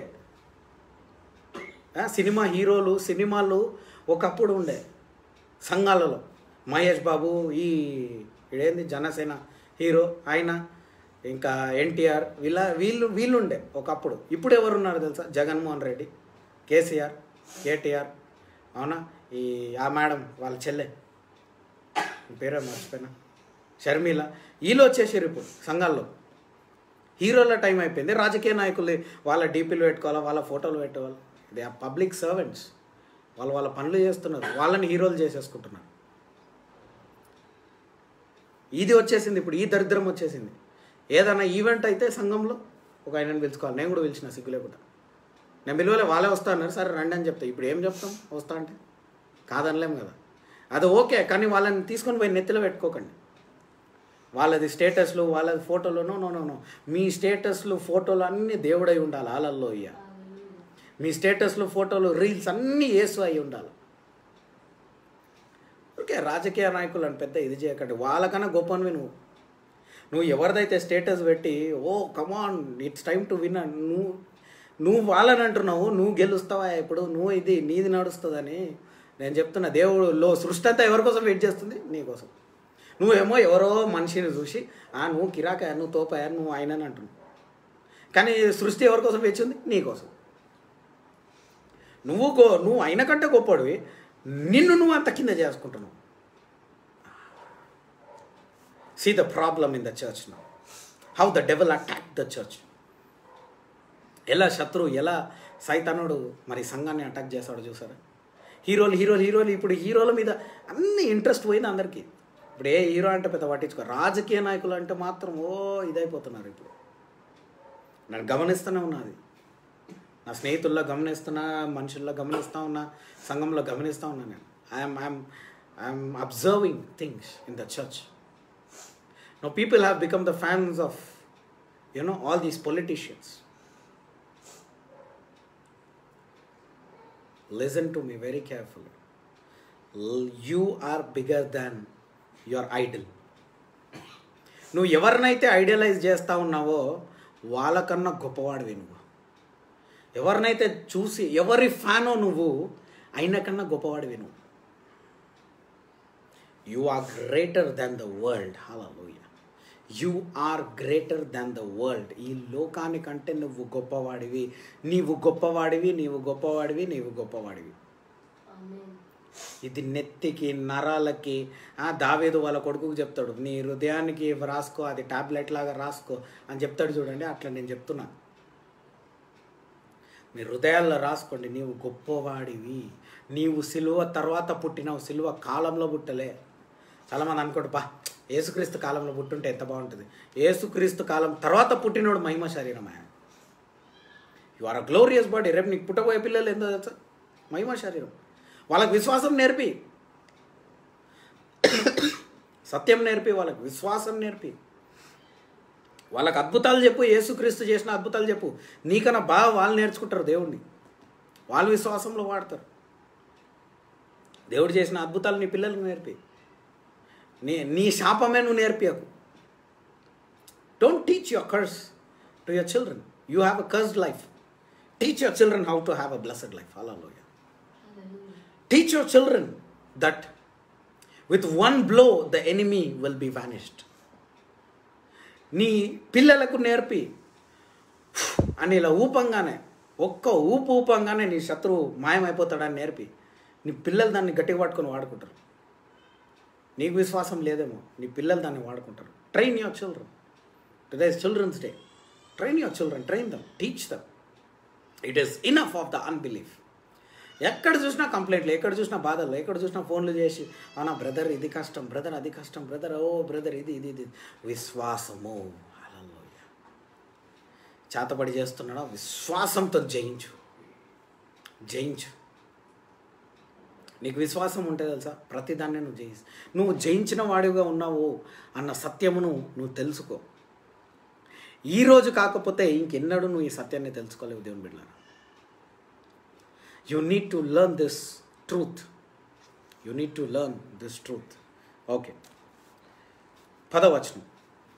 ఆ, సినిమా హీరోలు సినిమాలు ఒకప్పుడు ఉండే సంఘాలలో మహేష్ బాబు ఈ ఇదేంది జనసేన హీరో ఆయన ఇంకా ఎన్టీఆర్ వీళ్ళ వీళ్ళు వీళ్ళు ఉండే ఒకప్పుడు ఇప్పుడు ఎవరున్నారు తెలుసా జగన్మోహన్ రెడ్డి కేసీఆర్ కేటీఆర్ అవునా ఈ ఆ మేడం వాళ్ళ చెల్లె పేరే మర్చిపోయినా షర్మిల వీళ్ళు వచ్చేసారు ఇప్పుడు సంఘాల్లో హీరోల టైం అయిపోయింది రాజకీయ నాయకులు వాళ్ళ డీపీలు పెట్టుకోవాలా వాళ్ళ ఫోటోలు పెట్టుకోవాలి దే ఆర్ పబ్లిక్ సర్వెంట్స్ వాళ్ళు వాళ్ళ పనులు చేస్తున్నారు వాళ్ళని హీరోలు చేసేసుకుంటున్నారు ఇది వచ్చేసింది ఇప్పుడు ఈ దరిద్రం వచ్చేసింది ఏదైనా ఈవెంట్ అయితే సంఘంలో ఒక ఆయనని పిలుచుకోవాలి నేను కూడా పిలిచిన సిగ్గు లేకుండా నేను పిలువలే వాళ్ళే వస్తా అన్నారు సరే రండి అని చెప్తా ఇప్పుడు ఏం చెప్తాం వస్తా అంటే కాదనలేం కదా అది ఓకే కానీ వాళ్ళని తీసుకొని పోయి నెత్తిలో పెట్టుకోకండి వాళ్ళది స్టేటస్లు వాళ్ళది ఫోటోలు నో నో నో నో మీ స్టేటస్లు ఫోటోలు అన్నీ దేవుడై ఉండాలి వాళ్ళల్లో ఇయ్య మీ స్టేటస్లు ఫోటోలు రీల్స్ అన్నీ ఏసు అయి ఉండాలి ఓకే రాజకీయ నాయకులు అని పెద్ద ఇది చేయకండి వాళ్ళకన్నా గొప్పనివి నువ్వు నువ్వు ఎవరిదైతే స్టేటస్ పెట్టి oh come on it's time to win నువ్వు నువ్వు వాళ్ళని అంటున్నావు నువ్వు గెలుస్తావా ఇప్పుడు నువ్వు ఇది నీది నడుస్తుందని నేను చెప్తున్నా దేవుడు లో సృష్టి అంతా ఎవరి కోసం వెయిట్ చేస్తుంది నీ కోసం నువ్వేమో ఎవరో మనిషిని చూసి ఆ నువ్వు కిరాక నువ్వు తోపాయా నువ్వు ఆయనని అంటున్నావు కానీ సృష్టి ఎవరి కోసం వేచింది నీ కోసం నువ్వు గో నువ్వు అయిన కంటే గొప్పడివి నిన్ను నువ్వు అంత కింద చేసుకుంటున్నావు see the problem in the church now how the devil attack the church ఎలా శత్రువు ఎలా సైతానుడు మరి సంఘాన్ని అటాక్ చేస్తాడు చూసారా హీరోలు హీరోలు హీరోలు ఇప్పుడు హీరోల మీద అన్ని ఇంట్రెస్ట్ పోయింది అందరికీ ఇప్పుడు ఏ హీరో అంటే పెద్ద పట్టించుకో రాజకీయ నాయకులు అంటే మాత్రం ఓ ఇదైపోతున్నారు ఇప్పుడు నేను గమనిస్తూనే ఉన్నది నా స్నేహితుల్లో గమనిస్తున్నా మనుషుల్లో గమనిస్తూ ఉన్నా సంఘంలో గమనిస్తూ ఉన్నా నేను I'm I'm I'm observing things in the church no people have become the fans of you know all these politicians listen to me very carefully. L- You are bigger than your idol. నువ్వు ఎవరినైతే idealise చేస్తా ఉన్నావో వాళ్ళకన్నా గొప్పవాడివి నువ్వు ఎవరినైతే చూసి ఎవరి ఫ్యానో నువ్వు అయిన కన్నా గొప్పవాడివి నువ్వు you are greater than the world hallelujah you are greater than the world ఈ లోకానికంటే నువ్వు గొప్పవాడివి నీవు గొప్పవాడివి నీవు గొప్పవాడివి నీవు గొప్పవాడివి Amen. ఇది నెత్తికి నరాలకి ఆ దావేదు వాళ్ళ కొడుకుకు చెప్తాడు నీ హృదయానికి రాసుకో అది టాబ్లెట్ లాగా రాసుకో అని చెప్తాడు చూడండి అట్లా నేను చెప్తున్నా మీ హృదయాల్లో రాసుకోండి నీవు గొప్పవాడివి నీవు సిలువ తర్వాత పుట్టినావు సిలువ కాలంలో పుట్టలే చాలామంది అనుకోండి పా ఏసుక్రీస్తు కాలంలో పుట్టుంటే ఎంత బాగుంటుంది ఏసుక్రీస్తు కాలం తర్వాత పుట్టినోడు మహిమ శరీరం ఆయన you are a glorious body రేపు నీకు పుట్టబోయే పిల్లలు ఎంతో తెలుసా మహిమ శరీరం వాళ్ళకి విశ్వాసం నేర్పి సత్యం నేర్పి వాళ్ళకి విశ్వాసం నేర్పి వాళ్ళకి అద్భుతాలు చెప్పు యేసుక్రీస్తు చేసిన అద్భుతాలు చెప్పు నీకన్నా బాగా వాళ్ళు నేర్చుకుంటారు దేవుణ్ణి వాళ్ళు విశ్వాసంలో వాడతారు దేవుడు చేసిన అద్భుతాలు నీ పిల్లలకు నేర్పి నీ నీ శాపమే నువ్వు నేర్పియకు don't teach your curse to your children you have a cursed life teach your children how to have a blessed life అలా Hallelujah. Teach your children that with one blow the enemy will be vanished. నీ పిల్లలకు నేర్పి అని ఇలా ఊపంగానే ఒక్క ఊపు ఊపంగానే నీ శత్రువు మాయమైపోతాడని నేర్పి నీ పిల్లలు దాన్ని గట్టిగా పట్టుకొని వాడుకుంటారు నీకు విశ్వాసం లేదేమో నీ పిల్లలు దాన్ని వాడుకుంటారు train your children today is children's day train your children train them teach them it is enough of the unbelief ఎక్కడ చూసినా కంప్లైంట్లు ఎక్కడ చూసినా బాధలు ఎక్కడ చూసినా ఫోన్లు చేసి అవునా బ్రదర్ ఇది కష్టం బ్రదర్ అది కష్టం బ్రదర్ ఓ బ్రదర్ ఇది ఇది ఇది విశ్వాసము హల్లెలూయా చేతబడి చేస్తున్నాడా విశ్వాసంతో జయించు జయించు నీకు విశ్వాసం ఉంటే తెలుసా ప్రతిదాన్ని నువ్వు జయి నువ్వు జయించిన వాడిగా ఉన్నావు అన్న సత్యమును నువ్వు తెలుసుకో ఈ రోజు కాకపోతే ఇంకెన్నడూ నువ్వు ఈ సత్యాన్ని తెలుసుకోలేవు దేవుని బిడ్డారా you need to learn this truth you need to learn this truth okay పదవచనం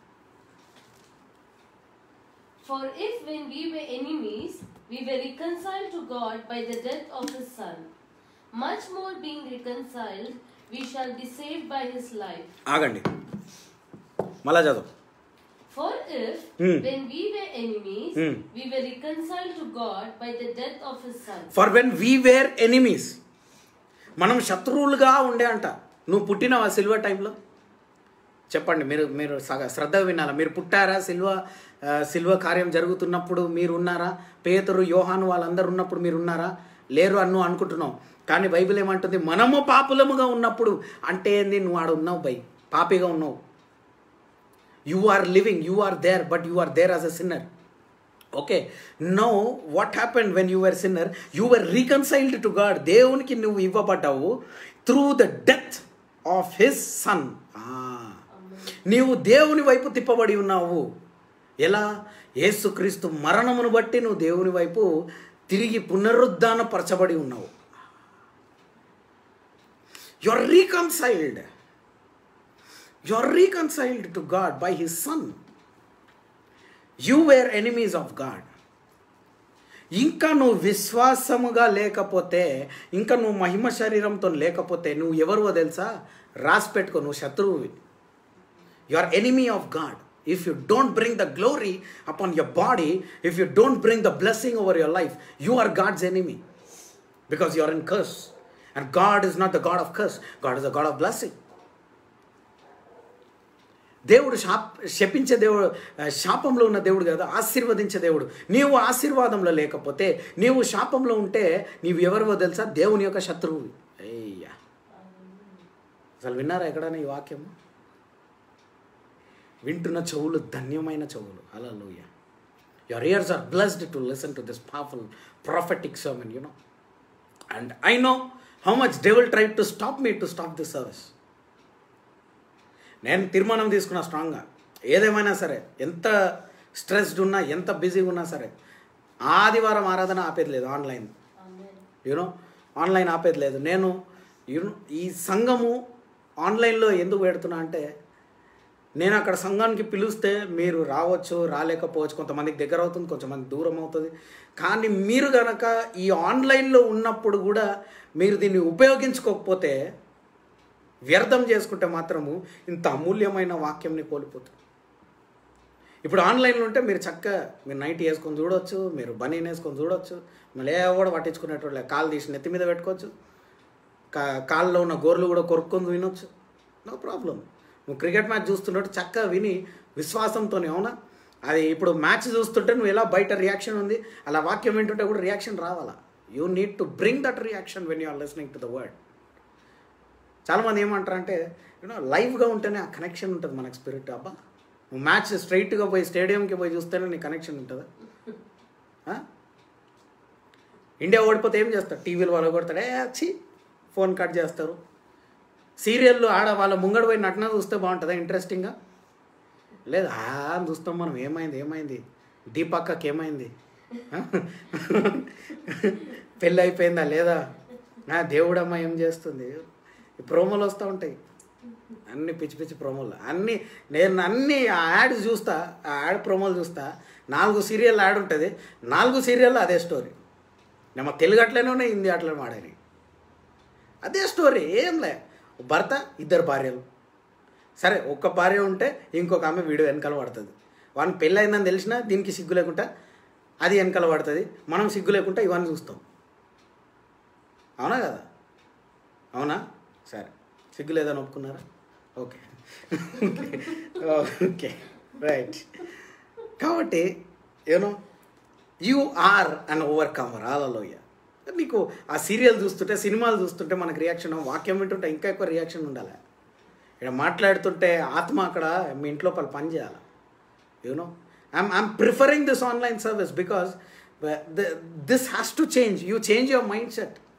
For if when we were enemies, we were reconciled to God by the death of His Son, much more being reconciled, we shall be saved by His life. ఆగండి మళ్ళా చదువు For if Hmm. when we were enemies, Hmm. we were reconciled to God by the death of His Son, for when we were enemies మనం శత్రువులుగా ఉండే అంట నువ్వు పుట్టినవా silver టైంలో చెప్పండి మీరు మీరు సగ శ్రద్ధగా వినాలా మీరు పుట్టారా సిల్వ ఆ, సిల్వ కార్యం జరుగుతున్నప్పుడు మీరు ఉన్నారా పేతురు యోహాను వాళ్ళందరూ ఉన్నప్పుడు మీరు ఉన్నారా లేరు అని నువ్వు అనుకుంటున్నావు కానీ బైబిల్ ఏమంటుంది మనము పాపులముగా ఉన్నప్పుడు అంటే ఏంది నువ్వు ఆడ ఉన్నావు బై పాపిగా ఉన్నావు you are living you are there but you are there as a sinner okay know what happened when you are sinner you are reconciled to God దేవునికి నువ్వు ఇవ్వబడ్డావు through the death of his son నీవు దేవుని వైపు తిప్పబడి ఉన్నావు ఎలా యేసుక్రీస్తు మరణమును బట్టి నువ్వు దేవుని వైపు తిరిగి పునరుద్ధాన పరచబడి ఉన్నావు you are reconciled you are reconciled to God by his son you were enemies of God ఇంకా నువ్వు విశ్వాసముగా లేకపోతే ఇంకా నువ్వు మహిమ శరీరంతో లేకపోతే నువ్వు ఎవరువో తెలుసా రాసి పెట్టుకో నువ్వు శత్రువువి you are enemy of God if you don't bring the glory upon your body if you don't bring the blessing over your life you are God's enemy because you are in curse and God is not the God of curse God is the God of blessing దేవుడు శాప్ శపించే దేవుడు ఆ, శాపంలో ఉన్న దేవుడు కాదు ఆశీర్వదించే దేవుడు నీవు ఆశీర్వాదంలో లేకపోతే నీవు శాపంలో ఉంటే నీవు ఎవరివో తెలుసా దేవుని యొక్క శత్రువు అయ్యా అసలు విన్నారా ఎక్కడైనా ఈ వాక్యము వింటున్న చెవులు ధన్యమైన చెవులు అలా లూయ your ears are blessed to listen to this powerful prophetic sermon you know and I know how much they will try to stop me to stop this service నేను తీర్మానం తీసుకున్నా స్ట్రాంగ్గా ఏదేమైనా సరే ఎంత స్ట్రెస్డ్ ఉన్నా ఎంత బిజీగా ఉన్నా సరే ఆదివారం ఆరాధన ఆపేది లేదు ఆన్లైన్ Amen. యూనో ఆన్లైన్ ఆపేది లేదు నేను యూనో ఈ సంఘము ఆన్లైన్లో ఎందుకు పెడుతున్నా అంటే నేను అక్కడ సంఘానికి పిలిస్తే మీరు రావచ్చు రాలేకపోవచ్చు కొంతమందికి దగ్గర అవుతుంది కొంతమంది దూరం అవుతుంది కానీ మీరు గనక ఈ ఆన్లైన్లో ఉన్నప్పుడు కూడా మీరు దీన్ని ఉపయోగించుకోకపోతే వ్యర్థం చేసుకుంటే మాత్రము ఇంత అమూల్యమైన వాక్యంని కోల్పోతుంది ఇప్పుడు ఆన్లైన్లో ఉంటే మీరు చక్కగా మీరు నైట్ వేసుకొని చూడొచ్చు మీరు బనీన్ వేసుకొని చూడొచ్చు మళ్ళీ ఏ కూడా పట్టించుకునేటోళ్ళే కాలు తీసి నెత్తి మీద పెట్టుకోవచ్చు కా కాళ్ళలో ఉన్న గోర్లు కూడా కొరుక్కొని వినొచ్చు నో ప్రాబ్లం నువ్వు క్రికెట్ మ్యాచ్ చూస్తున్నట్టు చక్కగా విని విశ్వాసంతో అవునా అది ఇప్పుడు మ్యాచ్ చూస్తుంటే నువ్వు ఎలా బయట రియాక్షన్ ఉంది అలా వాక్యం వింటుంటే కూడా రియాక్షన్ రావాలా you need to bring that reaction when you are listening to the word చాలామంది ఏమంటారంటే యూనో లైవ్గా ఉంటేనే ఆ కనెక్షన్ ఉంటుంది మనకు స్పిరిట్ అబ్బా నువ్వు మ్యాచ్ స్ట్రైట్గా పోయి స్టేడియంకి పోయి చూస్తేనే నీ కనెక్షన్ ఉంటుందా ఆ? ఇండియా ఓడిపోతే ఏం చేస్తారు టీవీలు వాళ్ళు కొడతాడు ఏ వచ్చి ఫోన్ కట్ చేస్తారు సీరియల్లో ఆడ వాళ్ళ ముంగడ పోయి నటన చూస్తే బాగుంటుందా ఇంట్రెస్టింగ్గా లేదు ఆ అని చూస్తాం మనం ఏమైంది ఏమైంది దీపక్కకి ఏమైంది ఆ? పెళ్ళి అయిపోయిందా లేదా ఆ, దేవుడమ్మ ఏం చేస్తుంది ఈ ప్రోమోలు వస్తూ ఉంటాయి అన్ని పిచ్చి పిచ్చి ప్రోమోలు అన్ని నేను అన్ని ఆ యాడ్ చూస్తా ఆ యాడ్ ప్రోమోలు చూస్తా నాలుగు సీరియల్ యాడ్ ఉంటుంది నాలుగు సీరియల్లో అదే స్టోరీ ನಮ್ಮ తెలుగు అట్లనే ఉన్నాయి హిందీ అట్లనే వాడని అదే స్టోరీ ఏం లే భర్త ఇద్దరు భార్యలు సరే ఒక్క భార్య ఉంటే ఇంకొక ఆమె వీడియో వెనకాల పడుతుంది వాడిని పెళ్ళి అయిందని తెలిసినా దీనికి సిగ్గు లేకుండా అది వెనకాల పడుతుంది మనం సిగ్గు లేకుండా ఇవన్నీ చూస్తాం అవునా కదా అవునా సరే సిగ్గు లేదని ఒప్పుకున్నారా ఓకే ఓకే రైట్ కాబట్టి you know you are an overcomer ఆలలోయ నీకు ఆ సీరియల్ చూస్తుంటే సినిమాలు చూస్తుంటే మనకు రియాక్షన్ వాక్యం వింటుంటే ఇంకా ఎక్కువ రియాక్షన్ ఉండాలి ఇక్కడ మాట్లాడుతుంటే ఆత్మ అక్కడ మీ ఇంట్లో పలు పని చేయాలి you know I'm I'm preferring this online service because this has to change you change your mindset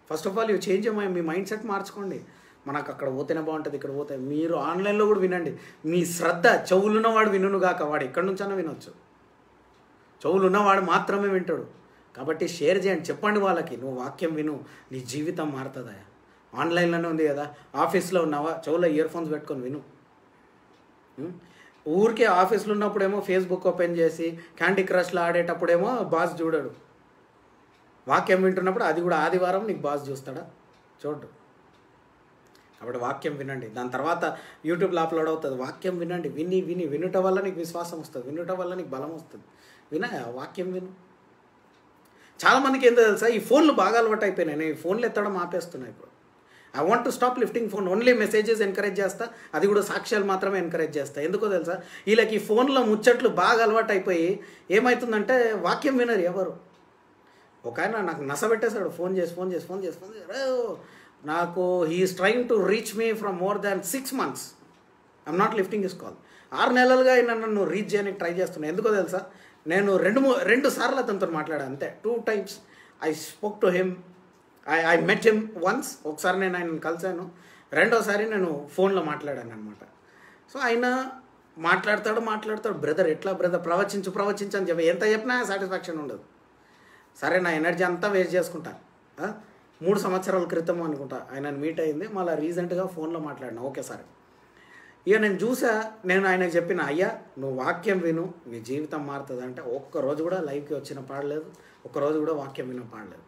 first of all you change మీ మైండ్ సెట్ మార్చుకోండి మనకు అక్కడ పోతేనే బాగుంటుంది ఇక్కడ పోతే మీరు ఆన్లైన్లో కూడా వినండి మీ శ్రద్ధ చెవులున్నవాడు వినును గాక వాడు ఎక్కడి నుంచైనా వినొచ్చు చెవులు ఉన్నవాడు మాత్రమే వింటాడు కాబట్టి షేర్ చేయండి చెప్పండి వాళ్ళకి నువ్వు వాక్యం విను నీ జీవితం మారుతుందా ఆన్లైన్లోనే ఉంది కదా ఆఫీస్లో ఉన్నావా చెవులో ఇయర్ ఫోన్స్ పెట్టుకొని విను ఉం? ఊరికే ఆఫీస్లో ఉన్నప్పుడేమో ఫేస్బుక్ ఓపెన్ చేసి క్యాండీ క్రష్లో ఆడేటప్పుడేమో బాస్ చూడడు వాక్యం వింటున్నప్పుడు అది కూడా ఆదివారం నీకు బాస్ చూస్తాడా చూడు కాబట్టి వాక్యం వినండి దాని తర్వాత యూట్యూబ్లో అప్లోడ్ అవుతుంది వాక్యం వినండి విని విని వినుట వల్ల నీకు విశ్వాసం వస్తుంది వినుట వల్ల నీకు బలం వస్తుంది వినా వాక్యం విను చాలా మందికి ఏంటో తెలుసా ఈ ఫోన్లు బాగా అలవాటు అయిపోయినాయి నేను ఈ ఫోన్లు ఎత్తడం ఆపేస్తున్నాయి ఇప్పుడు I want to stop lifting phone only messages encourage చేస్తా అది కూడా సాక్ష్యాలు మాత్రమే ఎంకరేజ్ చేస్తా ఎందుకో తెలుసా వీళ్ళకి ఈ ఫోన్లో ముచ్చట్లు బాగా అలవాటు అయిపోయి ఏమవుతుందంటే వాక్యం వినరు ఎవరు ఒక ఆయన నాకు నస పెట్టేశాడు ఫోన్ చేసి ఫోన్ చేసి ఫోన్ చేసి ఫోన్ చేసి "రే, నాకు he's trying to reach me from more than six months I'm not lifting is call ఆరు నెలలుగా ఆయన నన్ను రీచ్ చేయడానికి ట్రై చేస్తున్నాను ఎందుకో తెలుసా నేను రెండు మూ- రెండు సార్లు అతనితో మాట్లాడాను అంతే two times I spoke to him I I met him once ఒకసారి నేను ఆయన కలిశాను రెండోసారి నేను ఫోన్లో మాట్లాడాను అనమాట సో ఆయన మాట్లాడతాడు మాట్లాడతాడు బ్రదర్ ఎట్లా బ్రదర్ ప్రవచించు ప్రవచించు అని చెప్పి ఎంత చెప్పినా సాటిస్ఫాక్షన్ ఉండదు సరే నా ఎనర్జీ అంతా వేస్ట్ చేసుకుంటా ఆ? మూడు సంవత్సరాల క్రితం అనుకుంటా ఆయన మీట్ అయింది మళ్ళీ రీసెంట్గా ఫోన్లో మాట్లాడినా ఓకే సరే ఇక నేను చూసా నేను ఆయనకు చెప్పిన అయ్యా నువ్వు వాక్యం విను నీ జీవితం మారుతుంది అంటే ఒక్క రోజు కూడా లైవ్కి వచ్చిన పాడలేదు ఒక్క రోజు కూడా వాక్యం విన పాడలేదు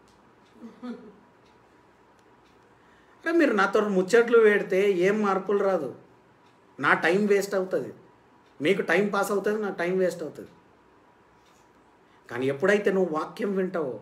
అరే మీరు నాతో ముచ్చట్లు పెడితే ఏం మార్పులు రాదు నా టైం వేస్ట్ అవుతుంది మీకు టైం పాస్ అవుతుంది నా టైం వేస్ట్ అవుతుంది కానీ ఎప్పుడైతే నువ్వు వాక్యం వింటావో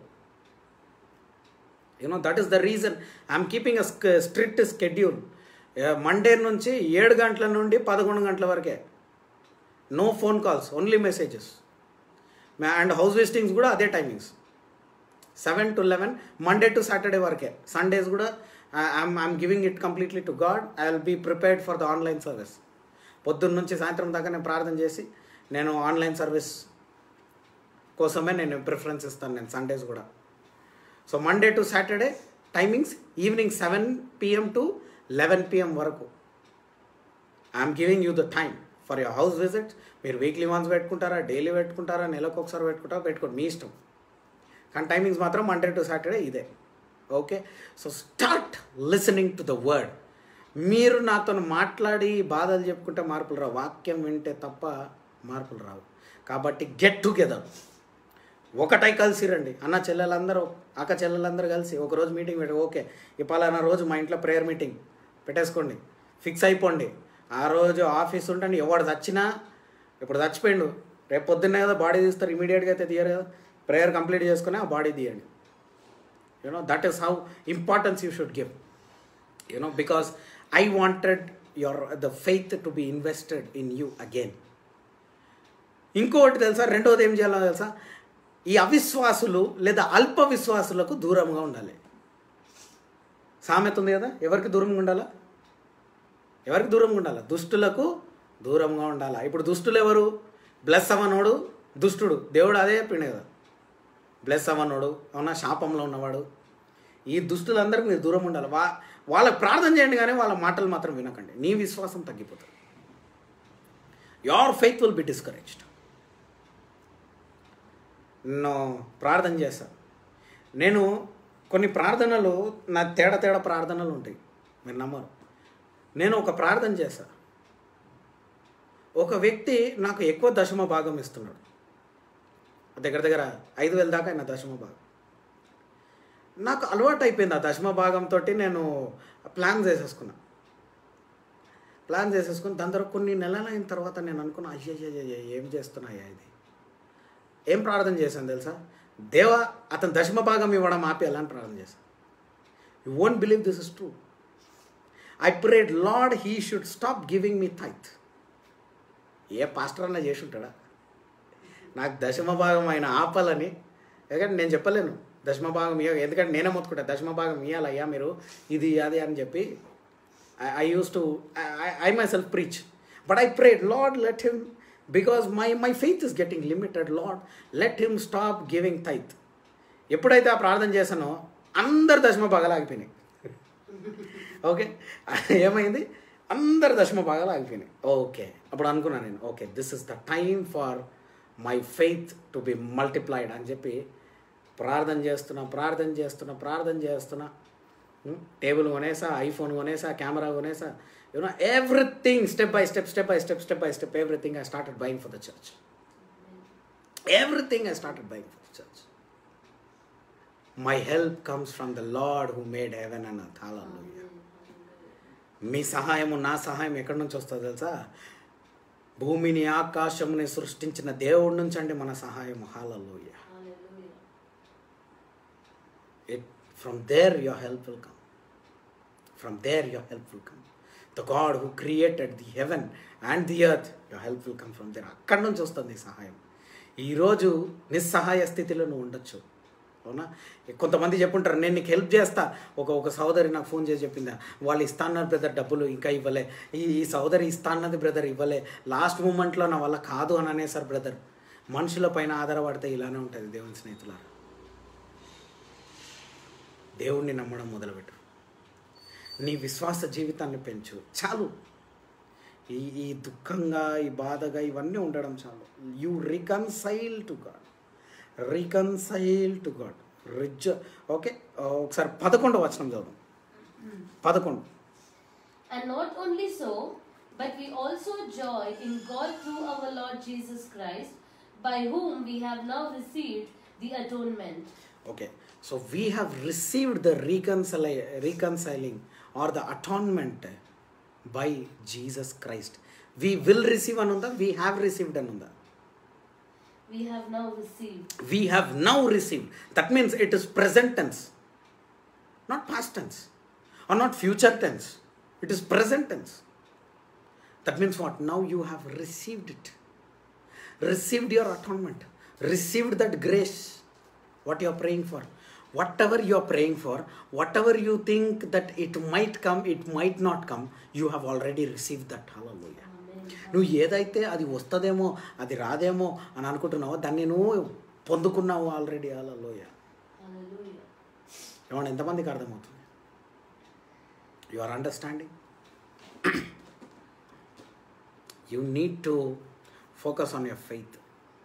you know that is the reason I'm keeping a strict schedule Monday నుంచి ఏడు గంటల నుండి పదకొండు గంటల వరకే no phone calls only messages and house visitings కూడా అదే timings seven to eleven Monday to Saturday వరకే సండేస్ కూడా I'm I'm giving it completely to God I will be prepared for the online service పొద్దున్న నుంచి సాయంత్రం దాకా నేను ప్రార్థన చేసి నేను ఆన్లైన్ సర్వీస్ కోసమే నేను ప్రిఫరెన్స్ ఇస్తాను నేను సండేస్ కూడా so Monday to Saturday timings evening seven PM to eleven PM వరకు I'm giving you the time for your house visit మీరు వీక్లీ వన్స్ పెట్టుకుంటారా డైలీ పెట్టుకుంటారా నెలకు ఒకసారి పెట్టుకుంటారా పెట్టుకోండి మీ ఇష్టం కానీ టైమింగ్స్ మాత్రం మండే టు సాటర్డే ఇదే okay so start listening to the word మీరు నాతో మాట్లాడి బాధలు చెప్పుకుంటే మార్పులు రావు వాక్యం వింటే తప్ప మార్పులు రావు కాబట్టి గెట్ టుగెదర్ ఒకటై కలిసి రండి అన్న చెల్లెలందరూ అక్క చెల్లెలందరూ కలిసి ఒక రోజు మీటింగ్ పెట్టి ఓకే ఈ పలానా రోజు మా ఇంట్లో ప్రేయర్ మీటింగ్ పెట్టేసుకోండి ఫిక్స్ అయిపోండి ఆ రోజు ఆఫీస్ ఉంటండి ఎవడు చచ్చినా ఇప్పుడు చచ్చిపోయిండు రేపు పొద్దున్నే కదా బాడీ తీస్తారు ఇమీడియట్గా అయితే తీయరు కదా ప్రేయర్ కంప్లీట్ చేసుకుని ఆ బాడీ తీయండి you know that is how importance you should give you know because I wanted your the faith to be invested in you again ఇంకొకటి తెలుసా రెండోది ఏం చేయాలో తెలుసా ఈ అవిశ్వాసులు లేదా అల్ప విశ్వాసులకు దూరంగా ఉండాలి సామెత ఉంది కదా ఎవరికి దూరంగా ఉండాలా ఎవరికి దూరంగా ఉండాలా దుష్టులకు దూరంగా ఉండాలా ఇప్పుడు దుష్టులు ఎవరు బ్లెస్ అవ్వనోడు దుష్టుడు దేవుడు అదే చెప్పిండు కదా బ్లెస్ అవ్వనోడు అవునా శాపంలో ఉన్నవాడు ఈ దుష్టులందరికీ మీరు దూరం ఉండాలి వా వాళ్ళకి ప్రార్థన చేయండి కానీ వాళ్ళ మాటలు మాత్రం వినకండి నీ విశ్వాసం తగ్గిపోతుంది your faith will be discouraged నేను ప్రార్థన చేశాను నేను కొన్ని ప్రార్థనలు నా తేడా తేడా ప్రార్థనలు ఉంటాయి మీరు నమ్మరు నేను ఒక ప్రార్థన చేశా ఒక వ్యక్తి నాకు ఎక్కువ దశమ భాగం ఇస్తున్నాడు దగ్గర దగ్గర ఐదు వేల దాకా ఆయన దశమ భాగం నాకు అలవాటు అయిపోయింది ఆ దశమ భాగంతో నేను ప్లాన్ చేసేసుకున్నా ప్లాన్ చేసేసుకుని దాని తర్వాత కొన్ని నెలలు అయిన తర్వాత నేను అనుకున్నా అయ్యయ్య ఏం చేస్తున్నాయా ఇది ఏం ప్రార్థన చేశాను తెలుసా దేవా అతను దశమ భాగం ఇవ్వడం ఆపేయాలని ప్రార్థన చేశాను you won't believe this is true I prayed Lord he should stop giving me faith a pastor అన్నా చేసి ఉంటాడా నాకు దశమ భాగం ఆయన ఆపాలని ఎందుకంటే నేను చెప్పలేను దశమ భాగం ఇవ్వ ఎందుకంటే నేనే మొత్తుకుంటా దశమ భాగం ఇవ్వాలయ్యా మీరు ఇది అది అని చెప్పి I use to I myself preach but I prayed Lord let him because my my faith is getting limited Lord let him stop giving faith ఎప్పుడైతే ఆ ప్రార్థన చేశానో అందరు దశమ భాగాలు ఆగిపోయినాయి ఓకే ఏమైంది అందరు దశమ భాగాలు ఆగిపోయినాయి ఓకే అప్పుడు అనుకున్నాను నేను okay this is the time for my faith to be multiplied అని చెప్పి ప్రార్థన చేస్తున్నా ప్రార్థన చేస్తున్నా ప్రార్థన చేస్తున్నా టేబుల్ కొనేసా ఐఫోన్ కొనేసా కెమెరా కొనేసా you know everything step by step step by step step by step everything I started buying for the church everything I started buying for the church my help comes from the Lord who made heaven అన్న థాలలో మీ సహాయము నా సహాయం ఎక్కడి నుంచి వస్తుందో తెలుసా భూమిని ఆకాశముని సృష్టించిన దేవుడి నుంచి అండి మన సహాయం హాలలోయ Hallelujah. it from there your help will come from there your help will come the god who created the heaven and the earth your help will come from there అక్కడి నుంచి వస్తుంది ఈ సహాయం ఈరోజు నిస్సహాయ స్థితిలో నువ్వు ఉండొచ్చు అవునా కొంతమంది చెప్పుంటారు నేను నీకు హెల్ప్ చేస్తా ఒక ఒక సహోదరి నాకు ఫోన్ చేసి చెప్పిందా వాళ్ళు ఇస్తాన్నారు బ్రదర్ డబ్బులు ఇంకా ఇవ్వలే ఈ ఈ సహోదరి ఇస్తాన్నది బ్రదర్ ఇవ్వలే లాస్ట్ మూమెంట్లో నా వల్ల కాదు అని అనేసారు బ్రదర్ మనుషుల పైన ఆధారపడితే ఇలానే ఉంటుంది దేవుని స్నేహితులారా దేవుణ్ణి నమ్మడం మొదలుపెట్టు నీ విశ్వాస జీవితాన్ని పెంచు చాలు ఈ ఈ దుఃఖంగా ఈ బాధగా ఇవన్నీ ఉండడం చాలు you reconcile to God reconcile to God రిజ్ ఓకే ఒకసారి పదకొండు వచనం చదువు పదకొండు And not only so, but we also joy in God through our Lord Jesus Christ, by whom we have now received the atonement. Okay so we have received the reconcile reconciling or the atonement by Jesus Christ we will receive అని ఉందా we have received అని ఉందా We have now received. we have now received. That means it is present tense, not past tense, or not future tense. It is present tense. That means what? Now you have received it. Received your atonement. Received that grace. What you are praying for. Whatever you are praying for, whatever you think that it might come, it might not come, you have already received that. Hallelujah. Amen. నువ్వు ఏదైతే అది వస్తుందేమో అది రాదేమో అని అనుకుంటున్నావో దాన్ని నువ్వు పొందుకున్నావు already అలలోయ Hallelujah. ఏమన్నా ఎంతమందికి అర్థమవుతుంది you are understanding you need to focus on your faith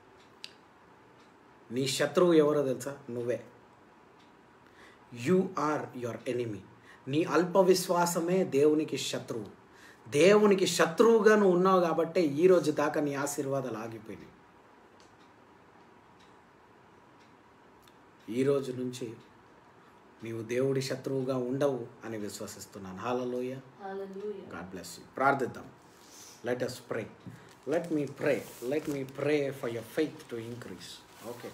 నీ శత్రువు ఎవరో తెలుసా నువ్వే యు ఆర్ యువర్ ఎనిమీ నీ అల్ప విశ్వాసమే దేవునికి శత్రువు దేవునికి శత్రువుగా నువ్వు ఉన్నావు కాబట్టే ఈ రోజు దాకా నీ ఆశీర్వాదాలు ఆగిపోయినాయి ఈ రోజు నుంచి నీవు దేవుడి శత్రువుగా ఉండవు అని విశ్వసిస్తున్నాను హాలలోయ Hallelujah. గాడ్ బ్లెస్ యూ ప్రార్థిద్దాం let us pray let me pray let me pray for your faith to increase okay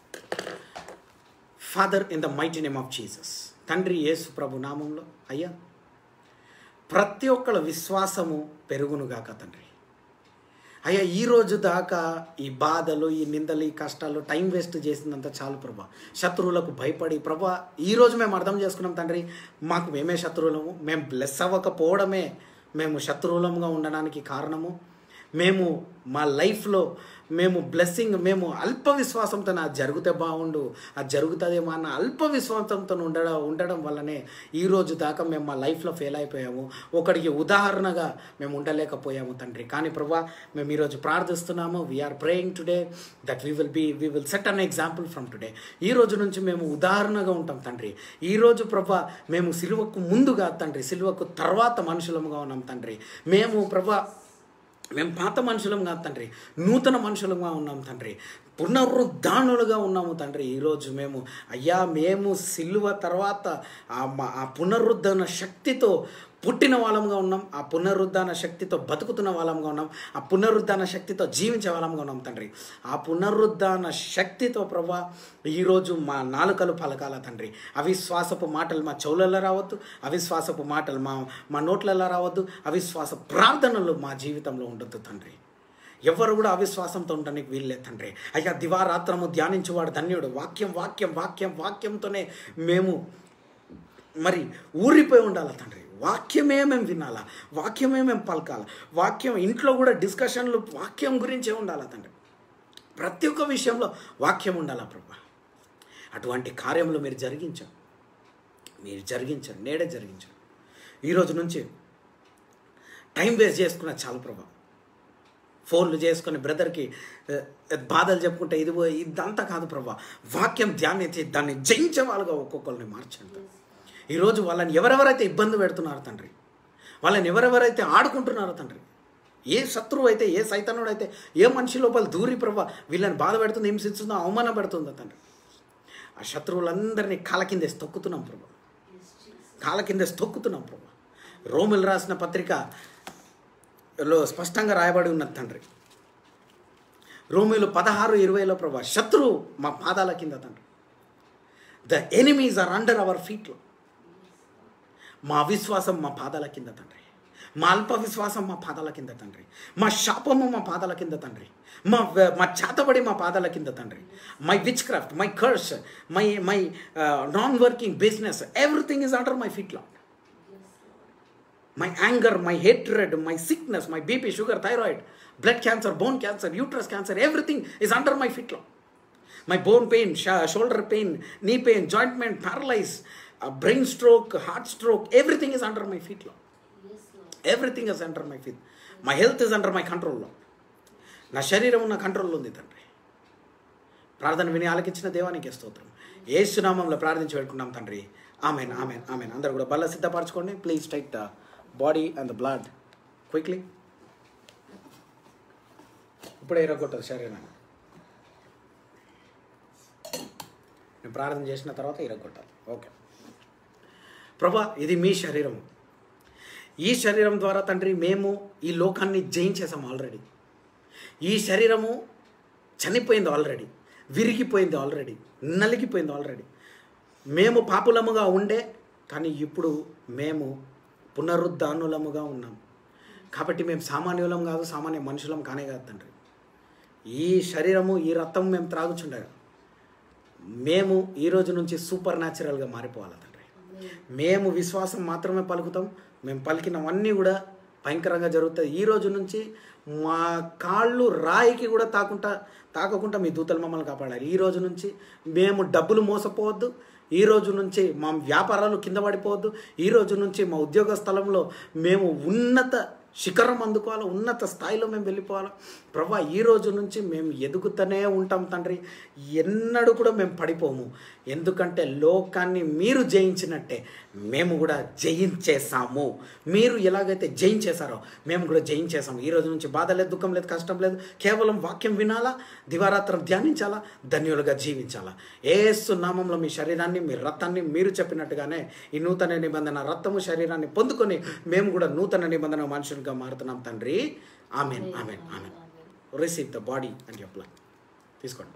father in the mighty name of Jesus తండ్రి యేసు ప్రభు నామంలో అయ్యా ప్రతి ఒక్కళ్ళ విశ్వాసము పెరుగునుగాక తండ్రి అయ్యా ఈ రోజు దాకా ఈ బాధలు ఈ నిందలు ఈ కష్టాలు టైం వేస్ట్ చేసిందంతా చాలు ప్రభా శత్రువులకు భయపడి ప్రభా ఈ రోజు మేము అర్థం చేసుకున్నాం తండ్రి మాకు మేమే శత్రువులము మేము బ్లెస్ అవ్వకపోవడమే మేము శత్రువులంగా ఉండడానికి కారణము మేము మా లైఫ్లో మేము బ్లెస్సింగ్ మేము అల్ప విశ్వాసంతో అది జరిగితే బాగుండు అది జరుగుతుందేమో అన్న అల్ప విశ్వాసంతో ఉండడం ఉండడం వల్లనే ఈ రోజు దాకా మేము మా లైఫ్లో ఫెయిల్ అయిపోయాము ఒకడికి ఉదాహరణగా మేము ఉండలేకపోయాము తండ్రి కానీ ప్రభా మేము ఈరోజు ప్రార్థిస్తున్నాము we are praying today that we will be we will set an example from today ఈ రోజు నుంచి మేము ఉదాహరణగా ఉంటాం తండ్రి ఈ రోజు ప్రభా మేము సిలువకు ముందుగా తండ్రి సిలువకు తర్వాత మనుషులముగా ఉన్నాం తండ్రి మేము ప్రభా మేము పాత మనుషులం కాదు తండ్రి నూతన మనుషులంగా ఉన్నాం తండ్రి పునరుద్ధానులుగా ఉన్నాము తండ్రి ఈరోజు మేము అయ్యా మేము సిలువ తర్వాత ఆ మ- ఆ పునరుద్ధరణ శక్తితో పుట్టిన వాళ్ళంగా ఉన్నాం ఆ పునరుద్ధాన శక్తితో బతుకుతున్న వాళ్ళంగా ఉన్నాం ఆ పునరుద్ధాన శక్తితో జీవించే వాళ్ళంగా ఉన్నాం తండ్రి ఆ పునరుద్ధాన శక్తితో ప్రభా ఈరోజు మా నాలుకలు పలకాల తండ్రి అవిశ్వాసపు మాటలు మా చెవులలో రావద్దు అవిశ్వాసపు మాటలు మా మా నోట్లలో రావద్దు అవిశ్వాస ప్రార్థనలు మా జీవితంలో ఉండొద్దు తండ్రి ఎవరు కూడా అవిశ్వాసంతో ఉండడానికి వీల్లేదు తండ్రి అయ్యా దివారాత్రము ధ్యానించువాడు ధన్యుడు వాక్యం వాక్యం వాక్యం వాక్యంతోనే మేము మరి ఊరిపోయి ఉండాలా తండ్రి వాక్యమే మేము వినాలా వాక్యమే మేము పలకాలి వాక్యం ఇంట్లో కూడా డిస్కషన్లు వాక్యం గురించే ఉండాలా తండ్రి ప్రతి ఒక్క విషయంలో వాక్యం ఉండాలా ప్రభా అటువంటి కార్యములు మీరు జరిగించాం మీరు జరిగించండి నేడే జరిగించండి ఈరోజు నుంచి టైం వేస్ట్ చేసుకున్న చాలు ప్రభా ఫోన్లు చేసుకొని బ్రదర్కి ఆ, బాధలు చెప్పుకుంటే ఇది పో- ఇదంతా కాదు ప్రభా వాక్యం ధ్యానించి దాన్ని జయించే వాళ్ళుగా ఒక్కొక్కరిని మార్చండి ఈరోజు వాళ్ళని ఎవరెవరైతే ఇబ్బంది పెడుతున్నారో తండ్రి వాళ్ళని ఎవరెవరైతే ఆడుకుంటున్నారో తండ్రి ఏ శత్రువు అయితే ఏ సైతనుడు అయితే ఏ మనిషి లోపల దూరి ప్రభా వీళ్ళని బాధ పెడుతుందో హింసిస్తుందో అవమానం పెడుతుందో తండ్రి ఆ శత్రువులందరినీ కాల కిందేసి తొక్కుతున్నాం ప్రభా కాల కిందేసి తొక్కుతున్నాం ప్రభా రోమిల్ రాసిన పత్రిక లో స్పష్టంగా రాయబడి ఉన్నది తండ్రి రోమిలు పదహారు ఇరవైలో ప్రభా శత్రువు మా పాదాల కింద తండ్రి the enemies are under our ఫీట్లో మా విశ్వాసం మా పాదాల కింద తండ్రి మా అల్ప విశ్వాసం మా పాదాల కింద తండ్రి మా శాపము మా పాదాల కింద తండ్రి మా మా చేతబడి మా పాదాల కింద తండ్రి my witchcraft my curse my my non working business everything is under my feet Lord my anger, my hatred, my sickness, my BP, sugar, thyroid, blood cancer, bone cancer, uterus cancer, everything is under my feet. Lord. My bone pain, sh- shoulder pain, knee pain, joint pain, paralysis, uh, brain stroke, heart stroke, everything is under my feet. Lord. Everything is under my feet. My health is under my control. Lord. నా శరీరం నా కంట్రోల్లో ఉంది తండ్రి ప్రార్థన విని ఆలకించిన దేవానికి స్తోత్రం ఏసునామంలో ప్రార్థించి పెట్టుకున్నాం తండ్రి ఆమెన్ ఆమెన్ ఆమెన్ అందరు కూడా బల్ల సిద్ధపరచుకోండి please take the body and the blood quickly ఇప్పుడే ఇరగొట్టదు శరీరాన్ని నేను ప్రార్థన చేసిన తర్వాత ఇరగొట్టాలి ఓకే ప్రభా ఇది మీ శరీరం ఈ శరీరం ద్వారా తండ్రి మేము ఈ లోకాన్ని జయించేసాం ఆల్రెడీ ఈ శరీరము చనిపోయింది ఆల్రెడీ విరిగిపోయింది ఆల్రెడీ నలిగిపోయింది ఆల్రెడీ మేము పాపులముగా ఉండే కానీ ఇప్పుడు మేము పునరుద్ధానులముగా ఉన్నాం కాబట్టి మేము సామాన్యులం కాదు సామాన్య మనుషులం కానే కాదు తండ్రి ఈ శరీరము ఈ రక్తం మేము త్రాగుచుండగా మేము ఈ రోజు నుంచి సూపర్ న్యాచురల్గా మారిపోవాలి తండ్రి మేము విశ్వాసం మాత్రమే పలుకుతాం మేము పలికినవన్నీ కూడా భయంకరంగా జరుగుతాయి ఈ రోజు నుంచి మా కాళ్ళు రాయికి కూడా తాకుంటా తాకకుండా మీ దూతలు మమ్మల్ని కాపాడాలి ఈ రోజు నుంచి మేము డబ్బులు మోసపోవద్దు ఈ రోజు నుంచి మా వ్యాపారాలు కింద పడిపోవద్దు ఈ రోజు నుంచి మా ఉద్యోగ స్థలంలో మేము ఉన్నత శిఖరం అందుకోవాలి ఉన్నత స్థాయిలో మేము వెళ్ళిపోవాలి ప్రభా ఈ రోజు నుంచి మేము ఎదుగుతూనే ఉంటాం తండ్రి ఎన్నడూ కూడా మేము పడిపోము ఎందుకంటే లోకాన్ని మీరు జయించినట్టే మేము కూడా జయించేసాము మీరు ఎలాగైతే జయించేశారో మేము కూడా జయించేసాము ఈ రోజు నుంచి బాధ లేదు దుఃఖం లేదు కష్టం లేదు కేవలం వాక్యం వినాలా దివారాత్రం ధ్యానించాలా ధన్యులుగా జీవించాలా ఏసు నామంలో మీ శరీరాన్ని మీ రక్తాన్ని మీరు చెప్పినట్టుగానే ఈ నూతన నిబంధన రక్తము శరీరాన్ని పొందుకొని మేము కూడా నూతన నిబంధన మనుషులుగా మారుతున్నాం తండ్రి ఆమెన్ ఆమెన్ ఆమెన్ receive the body and your blood తీసుకోండి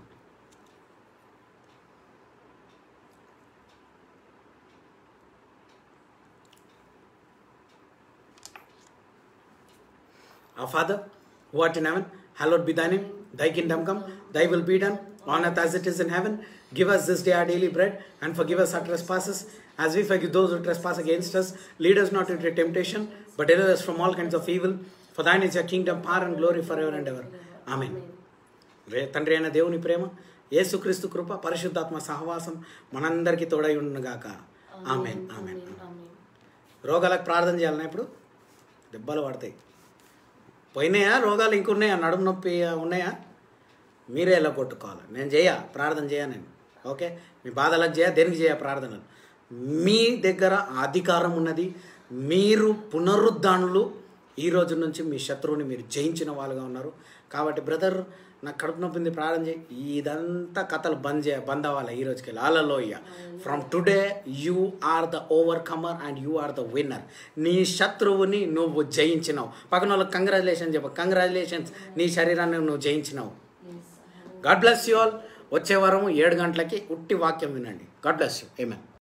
Our Father, who art in heaven, hallowed be thy name. Thy kingdom come, thy will be done, on earth as it is in heaven. Give us this day our daily bread, and forgive us our trespasses, as we forgive those who trespass against us. Lead us not into temptation, but deliver us from all kinds of evil. For thine is your kingdom, power, and glory forever and ever. Amen. రే- తండ్రి అయిన దేవుని ప్రేమ యేసుక్రీస్తు కృప పరిశుద్ధాత్మ సహవాసం మనందరికీ తోడై ఉండుగాక amen amen రోగాలకు ప్రార్థన చేయాలన్నా ఇప్పుడు దెబ్బలు పడతాయి పోయినాయా రోగాలు ఇంకున్నాయా నడుము నొప్పి ఉన్నాయా మీరే ఎలా కొట్టుకోవాలి నేను చేయ ప్రార్థన చేయ నేను ఓకే మీ బాధలకు చేయ దేనికి చేయ ప్రార్థనలు మీ దగ్గర అధికారం ఉన్నది మీరు పునరుద్ధానులు ఈ రోజు నుంచి మీ శత్రువుని మీరు జయించిన వాళ్ళుగా ఉన్నారు కాబట్టి బ్రదర్ నాకు కడుపు నొప్పింది ప్రార్థన చేయి ఇదంతా కథలు బంద్ చేయ బంద్ అవ్వాలి ఈ రోజుకి వెళ్ళి అలలోయ from today you are the overcomer and you are the winner నీ శత్రువుని నువ్వు జయించినావు పక్కన వాళ్ళకి కంగ్రాచులేషన్ చెప్ప కంగ్రాచులేషన్స్ నీ శరీరాన్ని నువ్వు జయించినావు గాడ్ బ్లెస్ యూ ఆల్ వచ్చే వారం ఏడు గంటలకి ఉట్టి వాక్యం వినండి గాడ్ బ్లెస్ యూ ఏమే